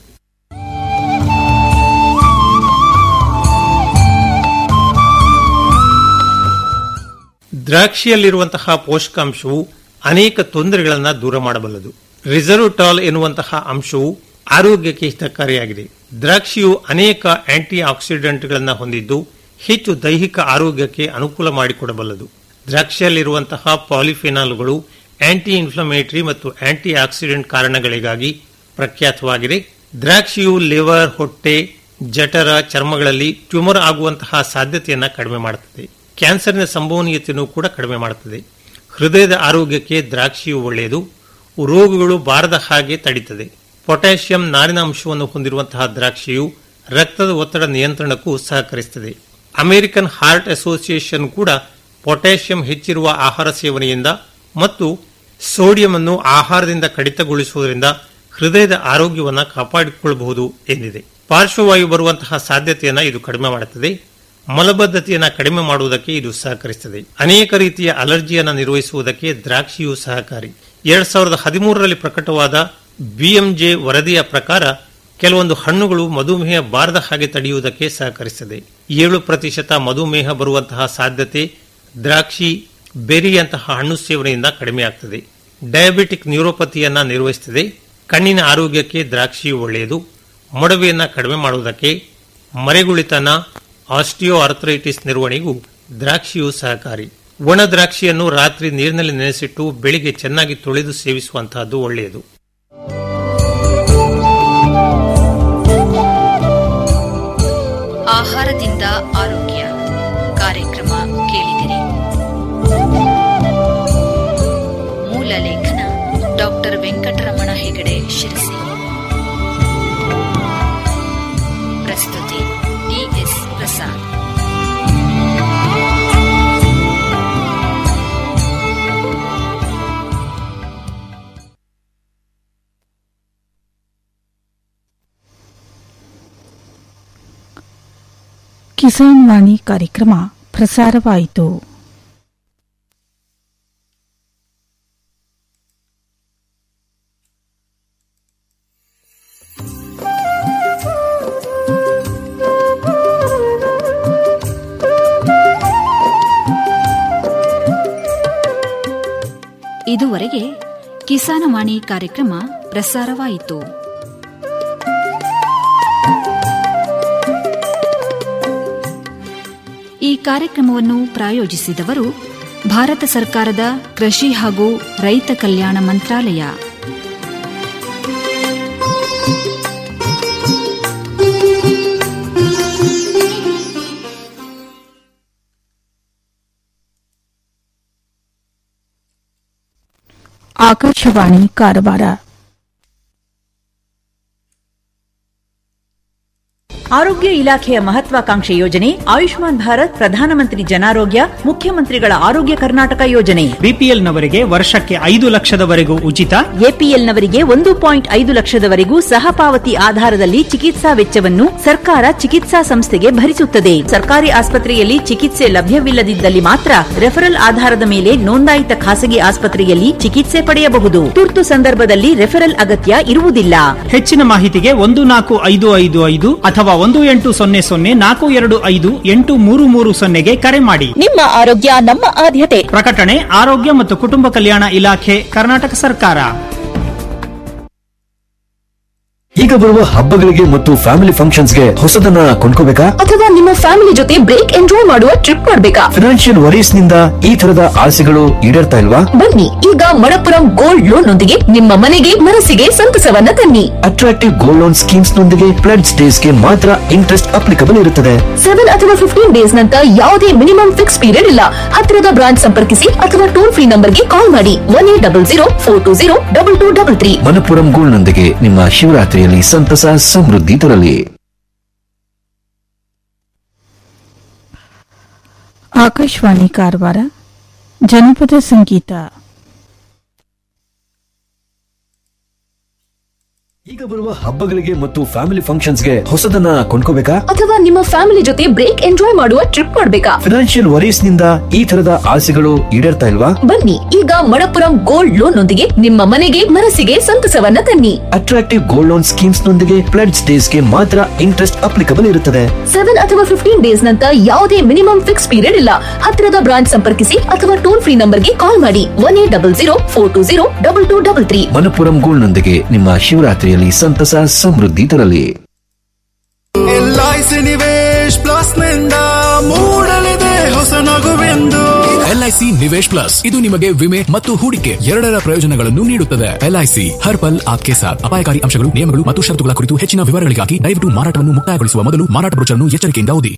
ದ್ರಾಕ್ಷಿಯಲ್ಲಿರುವಂತಹ ಪೋಷಕಾಂಶವು ಅನೇಕ ತೊಂದರೆಗಳನ್ನು ದೂರ ಮಾಡಬಲ್ಲದು ರಿಸರ್ವ್ಟಾಲ್ ಎನ್ನುವಂತಹ ಅಂಶವು ಆರೋಗ್ಯಕ್ಕೆ ಹಿತಕಾರಿಯಾಗಿದೆ ದ್ರಾಕ್ಷಿಯು ಅನೇಕ ಆಂಟಿ ಆಕ್ಸಿಡೆಂಟ್ಗಳನ್ನು ಹೊಂದಿದ್ದು ಹೆಚ್ಚು ದೈಹಿಕ ಆರೋಗ್ಯಕ್ಕೆ ಅನುಕೂಲ ಮಾಡಿಕೊಡಬಲ್ಲದು ದ್ರಾಕ್ಷಿಯಲ್ಲಿರುವಂತಹ ಪಾಲಿಫೆನಾಲ್ಗಳು ಆಂಟಿ ಇನ್ಫ್ಲಮೇಟರಿ ಮತ್ತು ಆಂಟಿ ಆಕ್ಸಿಡೆಂಟ್ ಕಾರಣಗಳಿಗಾಗಿ ಪ್ರಖ್ಯಾತವಾಗಿದೆ ದ್ರಾಕ್ಷಿಯು ಲಿವರ್ ಹೊಟ್ಟೆ ಜಠರ ಚರ್ಮಗಳಲ್ಲಿ ಟ್ಯೂಮರ್ ಆಗುವಂತಹ ಸಾಧ್ಯತೆಯನ್ನು ಕಡಿಮೆ ಮಾಡುತ್ತದೆ ಕ್ಯಾನ್ಸರ್ನ ಸಂಭವನೀಯತೆಯನ್ನು ಕೂಡ ಕಡಿಮೆ ಮಾಡುತ್ತದೆ ಹೃದಯದ ಆರೋಗ್ಯಕ್ಕೆ ದ್ರಾಕ್ಷಿಯು ಒಳ್ಳೆಯದು ರೋಗಗಳು ಬಾರದ ಹಾಗೆ ತಡೀತದೆ ಪೊಟ್ಯಾಷಿಯಂ ನಾರಿನ ಅಂಶವನ್ನು ಹೊಂದಿರುವಂತಹ ದ್ರಾಕ್ಷಿಯು ರಕ್ತದ ಒತ್ತಡ ನಿಯಂತ್ರಣಕ್ಕೂ ಸಹಕರಿಸುತ್ತದೆ ಅಮೆರಿಕನ್ ಹಾರ್ಟ್ ಅಸೋಸಿಯೇಷನ್ ಕೂಡ ಪೊಟ್ಯಾಷಿಯಂ ಹೆಚ್ಚಿರುವ ಆಹಾರ ಸೇವನೆಯಿಂದ ಮತ್ತು ಸೋಡಿಯಂ ಅನ್ನು ಆಹಾರದಿಂದ ಕಡಿತಗೊಳಿಸುವುದರಿಂದ ಹೃದಯದ ಆರೋಗ್ಯವನ್ನು ಕಾಪಾಡಿಕೊಳ್ಳಬಹುದು ಎಂದಿದೆ ಪಾರ್ಶ್ವವಾಯು ಬರುವಂತಹ ಸಾಧ್ಯತೆಯನ್ನು ಇದು ಕಡಿಮೆ ಮಾಡುತ್ತದೆ ಮಲಬದ್ಧತೆಯನ್ನು ಕಡಿಮೆ ಮಾಡುವುದಕ್ಕೆ ಇದು ಸಹಕರಿಸುತ್ತದೆ ಅನೇಕ ರೀತಿಯ ಅಲರ್ಜಿಯನ್ನು ನಿರ್ವಹಿಸುವುದಕ್ಕೆ ದ್ರಾಕ್ಷಿಯು ಸಹಕಾರಿ ಎರಡ್ ಸಾವಿರದ ಹದಿಮೂರರಲ್ಲಿ ಪ್ರಕಟವಾದ ಬಿಎಂಜೆ ವರದಿಯ ಪ್ರಕಾರ ಕೆಲವೊಂದು ಹಣ್ಣುಗಳು ಮಧುಮೇಹ ಬಾರದ ಹಾಗೆ ತಡೆಯುವುದಕ್ಕೆ ಸಹಕರಿಸುತ್ತದೆ ಏಳು ಪ್ರತಿಶತ ಮಧುಮೇಹ ಬರುವಂತಹ ಸಾಧ್ಯತೆ ದ್ರಾಕ್ಷಿ ಬೆರಿಯಂತಹ ಹಣ್ಣು ಸೇವನೆಯಿಂದ ಕಡಿಮೆಯಾಗುತ್ತದೆ ಡಯಾಬಿಟಿಕ್ ನ್ಯೂರೋಪತಿಯನ್ನ ನಿರ್ವಹಿಸುತ್ತದೆ ಕಣ್ಣಿನ ಆರೋಗ್ಯಕ್ಕೆ ದ್ರಾಕ್ಷಿಯು ಒಳ್ಳೆಯದು ಮೊಡವೆಯನ್ನ ಕಡಿಮೆ ಮಾಡುವುದಕ್ಕೆ ಮರೆಗುಳಿತನ ಆಸ್ಟಿಯೋ ಆರ್ಥರೈಟಿಸ್ ನಿರ್ವಹಣೆಗೂ ದ್ರಾಕ್ಷಿಯು ಸಹಕಾರಿ ಒಣ ದ್ರಾಕ್ಷಿಯನ್ನು ರಾತ್ರಿ ನೀರಿನಲ್ಲಿ ನೆನೆಸಿಟ್ಟು ಬೆಳಿಗ್ಗೆ ಚೆನ್ನಾಗಿ ತೊಳೆದು ಸೇವಿಸುವಂತಹದ್ದು ಒಳ್ಳೆಯದು ಆಹಾರದಿಂದ ಆರೋಗ್ಯ ಕಾರ್ಯಕ್ರಮ ಕೇಳಿದಿರಿ ಮೂಲ ಲೇಖನ ಡಾಕ್ಟರ್ ವೆಂಕಟರಮಣ ಹೆಗಡೆ ಶಿರಸಿ ಪ್ರಸ್ತುತಿ ಟಿಎಸ್ ಪ್ರಸಾದ್ ಕಿಸಾನ್ ವಾಣಿ ಕಾರ್ಯಕ್ರಮ ಪ್ರಸಾರವಾಯಿತು ಇದುವರೆಗೆ ಕಿಸಾನವಾಣಿ ಕಾರ್ಯಕ್ರಮ ಪ್ರಸಾರವಾಯಿತು ಈ ಕಾರ್ಯಕ್ರಮವನ್ನು ಪ್ರಾಯೋಜಿಸಿದವರು ಭಾರತ ಸರ್ಕಾರದ ಕೃಷಿ ಹಾಗೂ ರೈತ ಕಲ್ಯಾಣ ಮಂತ್ರಾಲಯ ಆಕಾಶವಾಣಿ ಕಾರವಾರ ಆರೋಗ್ಯ ಇಲಾಖೆಯ ಮಹತ್ವಾಕಾಂಕ್ಷೆ ಯೋಜನೆ ಆಯುಷ್ಮಾನ್ ಭಾರತ್ ಪ್ರಧಾನಮಂತ್ರಿ ಜನಾರೋಗ್ಯ ಮುಖ್ಯಮಂತ್ರಿಗಳ ಆರೋಗ್ಯ ಕರ್ನಾಟಕ ಯೋಜನೆ ಬಿಪಿಎಲ್ನವರಿಗೆ ವರ್ಷಕ್ಕೆ ಐದು ಲಕ್ಷದವರೆಗೂ ಉಚಿತ ಎಪಿಎಲ್ನವರಿಗೆ ಒಂದು ಪಾಯಿಂಟ್ ಐದು ಲಕ್ಷದವರೆಗೂ ಸಹಪಾವತಿ ಆಧಾರದಲ್ಲಿ ಚಿಕಿತ್ಸಾ ವೆಚ್ಚವನ್ನು ಸರ್ಕಾರ ಚಿಕಿತ್ಸಾ ಸಂಸ್ಥೆಗೆ ಭರಿಸುತ್ತದೆ ಸರ್ಕಾರಿ ಆಸ್ಪತ್ರೆಯಲ್ಲಿ ಚಿಕಿತ್ಸೆ ಲಭ್ಯವಿಲ್ಲದಿದ್ದಲ್ಲಿ ಮಾತ್ರ ರೆಫರಲ್ ಆಧಾರದ ಮೇಲೆ ನೋಂದಾಯಿತ ಖಾಸಗಿ ಆಸ್ಪತ್ರೆಯಲ್ಲಿ ಚಿಕಿತ್ಸೆ ಪಡೆಯಬಹುದು ತುರ್ತು ಸಂದರ್ಭದಲ್ಲಿ ರೆಫರಲ್ ಅಗತ್ಯ ಇರುವುದಿಲ್ಲ ಹೆಚ್ಚಿನ ಮಾಹಿತಿಗೆ ಒಂದು ನಾಲ್ಕು ಐದು ಐದು ಐದು ಅಥವಾ ಒಂದು ಎಂಟು ಸೊನ್ನೆ ಸೊನ್ನೆ ನಾಲ್ಕು ಎರಡು ಐದು ಎಂಟು ಮೂರು ಮೂರು ಸೊನ್ನೆಗೆ ಕರೆ ಮಾಡಿ ನಿಮ್ಮ ಆರೋಗ್ಯ ನಮ್ಮ ಆದ್ಯತೆ ಪ್ರಕಟಣೆ ಆರೋಗ್ಯ ಮತ್ತು ಕುಟುಂಬ ಕಲ್ಯಾಣ ಇಲಾಖೆ ಕರ್ನಾಟಕ ಸರ್ಕಾರ ಈಗ ಬರುವ ಹಬ್ಬಗಳಿಗೆ ಮತ್ತು ಫ್ಯಾಮಿಲಿ ಫಂಕ್ಷನ್ಸ್ಗೆ ಹೊಸದನ್ನ ಕೊಂಡ್ಕೋಬೇಕಾ ಅಥವಾ ನಿಮ್ಮ ಫ್ಯಾಮಿಲಿ ಜೊತೆ ಬ್ರೇಕ್ ಎಂಜಾಯ್ ಮಾಡುವ ಟ್ರಿಪ್ ಮಾಡ್ಬೇಕಾ ಫಿನಾನ್ಷಿಯಲ್ ವರೀಸ್ ನಿಂದ ಈ ತರದ ಆಸೆಗಳು ಈಡೇರ್ತಾ ಇಲ್ವಾ ಬನ್ನಿ ಈಗ ಮಣಪುರಂ ಗೋಲ್ಡ್ ಲೋನ್ ನೊಂದಿಗೆ ನಿಮ್ಮ ಮನೆಗೆ ಮನಸ್ಸಿಗೆ ಸಂತಸವನ್ನ ತನ್ನಿ ಅಟ್ರಾಕ್ಟಿವ್ ಗೋಲ್ಡ್ ಲೋನ್ ಸ್ಕೀಮ್ಸ್ ನೊಂದಿಗೆ ಪ್ಲಡ್ ಡೇಸ್ ಗೆ ಮಾತ್ರ ಇಂಟ್ರೆಸ್ಟ್ ಅಪ್ಲಿಕಬಲ್ ಇರುತ್ತದೆ ಸೆವೆನ್ ಅಥವಾ ಫಿಫ್ಟೀನ್ ಡೇಸ್ ನಂತರ ಯಾವುದೇ ಮಿನಿಮಮ್ ಫಿಕ್ಸ್ ಪೀರಿಯಡ್ ಇಲ್ಲ ಹತ್ತಿರದ ಬ್ರಾಂಚ್ ಸಂಪರ್ಕಿಸಿ ಅಥವಾ ಟೋಲ್ ಫ್ರೀ ನಂಬರ್ಗೆ ಕಾಲ್ ಮಾಡಿ one eight double zero four two zero double two double three Manappuram gold ನೊಂದಿಗೆ ನಿಮ್ಮ ಶಿವರಾತ್ರಿಯಲ್ಲಿ ಸಂತಸ ಸಮೃದ್ಧಿ ತರಲಿ ಆಕಾಶವಾಣಿ ಕಾರವಾರ ಜನಪದ ಸಂಗೀತ ಈಗ ಬರುವ ಹಬ್ಬಗಳಿಗೆ ಮತ್ತು ಫ್ಯಾಮಿಲಿ ಫಂಕ್ಷನ್ಸ್ಗೆ ಹೊಸದನ್ನ ಕೊಂಡ್ಕೋಬೇಕಾ ಅಥವಾ ನಿಮ್ಮ ಫ್ಯಾಮಿಲಿ ಜೊತೆ ಬ್ರೇಕ್ ಎಂಜಾಯ್ ಮಾಡುವ ಟ್ರಿಪ್ ಮಾಡ್ಬೇಕಾ ಫಿನಾನ್ಷಿಯಲ್ ವರೀಸ್ ನಿಂದ ಈ ತರದ ಆಸೆಗಳು ಈಡೇರ್ತಾ ಇಲ್ವಾ ಬನ್ನಿ ಈಗ ಮಣಪುರಂ ಗೋಲ್ಡ್ ಲೋನ್ ನೊಂದಿಗೆ ನಿಮ್ಮ ಮನೆಗೆ ಮನಸ್ಸಿಗೆ ಸಂತಸವನ್ನ ತನ್ನಿ ಅಟ್ರಾಕ್ಟಿವ್ ಗೋಲ್ಡ್ ಲೋನ್ ಸ್ಕೀಮ್ಸ್ ನೊಂದಿಗೆ ಪ್ಲಡ್ ಡೇಸ್ ಗೆ ಮಾತ್ರ ಇಂಟ್ರೆಸ್ಟ್ ಅಪ್ಲಿಕಬಲ್ ಇರುತ್ತದೆ ಸೆವೆನ್ ಅಥವಾ ಫಿಫ್ಟೀನ್ ಡೇಸ್ ನಂತರ ಯಾವುದೇ ಮಿನಿಮಮ್ ಫಿಕ್ಸ್ ಪೀರಿಯಡ್ ಇಲ್ಲ ಹತ್ತಿರದ ಬ್ರಾಂಚ್ ಸಂಪರ್ಕಿಸಿ ಅಥವಾ ಟೋಲ್ ಫ್ರೀ ನಂಬರ್ಗೆ ಕಾಲ್ ಮಾಡಿ one eight double zero four two zero double two double three Manappuram gold ನೊಂದಿಗೆ ನಿಮ್ಮ ಶಿವರಾತ್ರಿಯಲ್ಲಿ ಸಂತಸ ಸಮೃದ್ಧಿ ತರಲಿ ಎಲ್ಐಸಿ ನಿವೇಶ್ ಪ್ಲಸ್ ನಿಂದ ಮೂಡಲಿದೆ ಹೊಸ ನಗುವೆಂದು ಎಲ್ಐಸಿ ನಿವೇಶ್ ಪ್ಲಸ್ ಇದು ನಿಮಗೆ ವಿಮೆ ಮತ್ತು ಹೂಡಿಕೆ ಎರಡರ ಪ್ರಯೋಜನಗಳನ್ನು ನೀಡುತ್ತದೆ ಎಲ್ಐಸಿ ಹರ್ ಪಲ್ ಆಪ್ಕೆ ಸಾಥ್ ಅಪಾಯಕಾರಿ ಅಂಶಗಳು ನಿಯಮಗಳು ಮತ್ತು ಷರತ್ತುಗಳ ಕುರಿತು ಹೆಚ್ಚಿನ ವಿವರಗಳಿಗಾಗಿ ದಯವಿಟ್ಟು ಮಾರಾಟವನ್ನು ಮುಕ್ತಾಯಗೊಳಿಸುವ ಮೊದಲು ಮಾರಾಟ ಬ್ರೋಚರ್ನ್ನು ಎಚ್ಚರಿಕೆಯಿಂದ ಓದಿ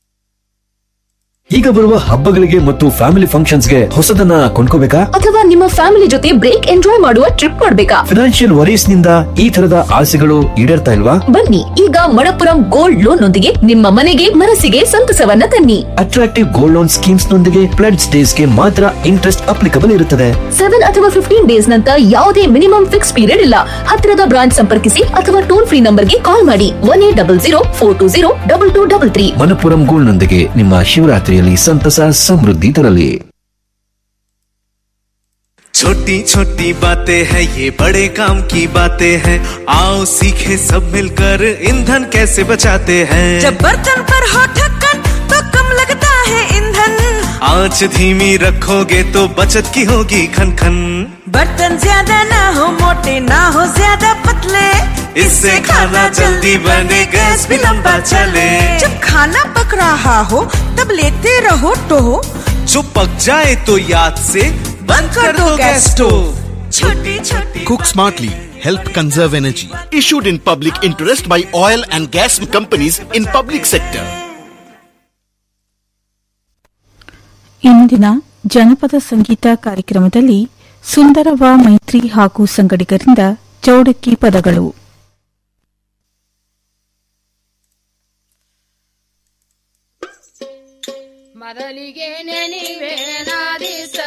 ಈಗ ಬರುವ ಹಬ್ಬಗಳಿಗೆ ಮತ್ತು ಫ್ಯಾಮಿಲಿ ಫಂಕ್ಷನ್ಸ್ಗೆ ಹೊಸದನ್ನ ಕೊಂಡ್ಕೋಬೇಕಾ ಅಥವಾ ನಿಮ್ಮ ಫ್ಯಾಮಿಲಿ ಜೊತೆ ಬ್ರೇಕ್ ಎಂಜಾಯ್ ಮಾಡುವ ಟ್ರಿಪ್ ಮಾಡ್ಬೇಕಾ ಫಿನಾನ್ಷಿಯಲ್ ವರೀಸ್ ನಿಂದ ಈ ತರದ ಆಸೆಗಳು ಈಡೇರ್ತಾ ಇಲ್ವಾ ಬನ್ನಿ ಈಗ ಮಣಪುರಂ ಗೋಲ್ಡ್ ಲೋನ್ ನೊಂದಿಗೆ ನಿಮ್ಮ ಮನೆಗೆ ಮನಸ್ಸಿಗೆ ಸಂತಸವನ್ನ ತನ್ನಿ ಅಟ್ರಾಕ್ಟಿವ್ ಗೋಲ್ಡ್ ಲೋನ್ ಸ್ಕೀಮ್ಸ್ ನೊಂದಿಗೆ ಪ್ಲಡ್ ಡೇಸ್ ಗೆ ಮಾತ್ರ ಇಂಟ್ರೆಸ್ಟ್ ಅಪ್ಲಿಕಬಲ್ ಇರುತ್ತದೆ ಸೆವೆನ್ ಅಥವಾ ಫಿಫ್ಟೀನ್ ಡೇಸ್ ನಂತರ ಯಾವುದೇ ಮಿನಿಮಮ್ ಫಿಕ್ಸ್ ಪೀರಿಯಡ್ ಇಲ್ಲ ಹತ್ತಿರದ ಬ್ರಾಂಚ್ ಸಂಪರ್ಕಿಸಿ ಅಥವಾ ಟೋಲ್ ಫ್ರೀ ನಂಬರ್ಗೆ ಕಾಲ್ ಮಾಡಿ one eight double zero four two zero double two double three Manappuram gold ನೊಂದಿಗೆ ನಿಮ್ಮ ಶಿವರಾತ್ರಿಯಲ್ಲಿ ಸಂತಸ ಸಮೃದ್ಧಿ ತರಲಿ छोटी छोटी बातें हैं ये बड़े काम की बातें हैं आओ सीखे सब मिलकर ईंधन कैसे बचाते हैं जब बर्तन पर हो ढक्कन तो कम लगता है ईंधन आंच धीमी रखोगे तो बचत की होगी खन खन बर्तन ज्यादा ना हो मोटे ना हो ज्यादा पतले इससे खाना जल्दी बने गैस भी लंबा चले जब खाना पक रहा हो तब लेते रहो टोहो जो पक जाए तो याद से बंद कर दो गैस स्टोव छोटी छोटी Cook smartly. Help conserve energy. Issued in public interest by oil and gas companies in public sector. ಇಂದಿನ ಜನಪದ ಸಂಗೀತ ಕಾರ್ಯಕ್ರಮದಲ್ಲಿ ಸುಂದರವ ಮೈತ್ರಿ ಹಾಗೂ ಸಂಗಡಿಗರಿಂದ ಚೌಡಕ್ಕಿ ಪದಗಳು ಮೊದಲಿಗೆ ನೆನಿವೆ ನಾದಿಸ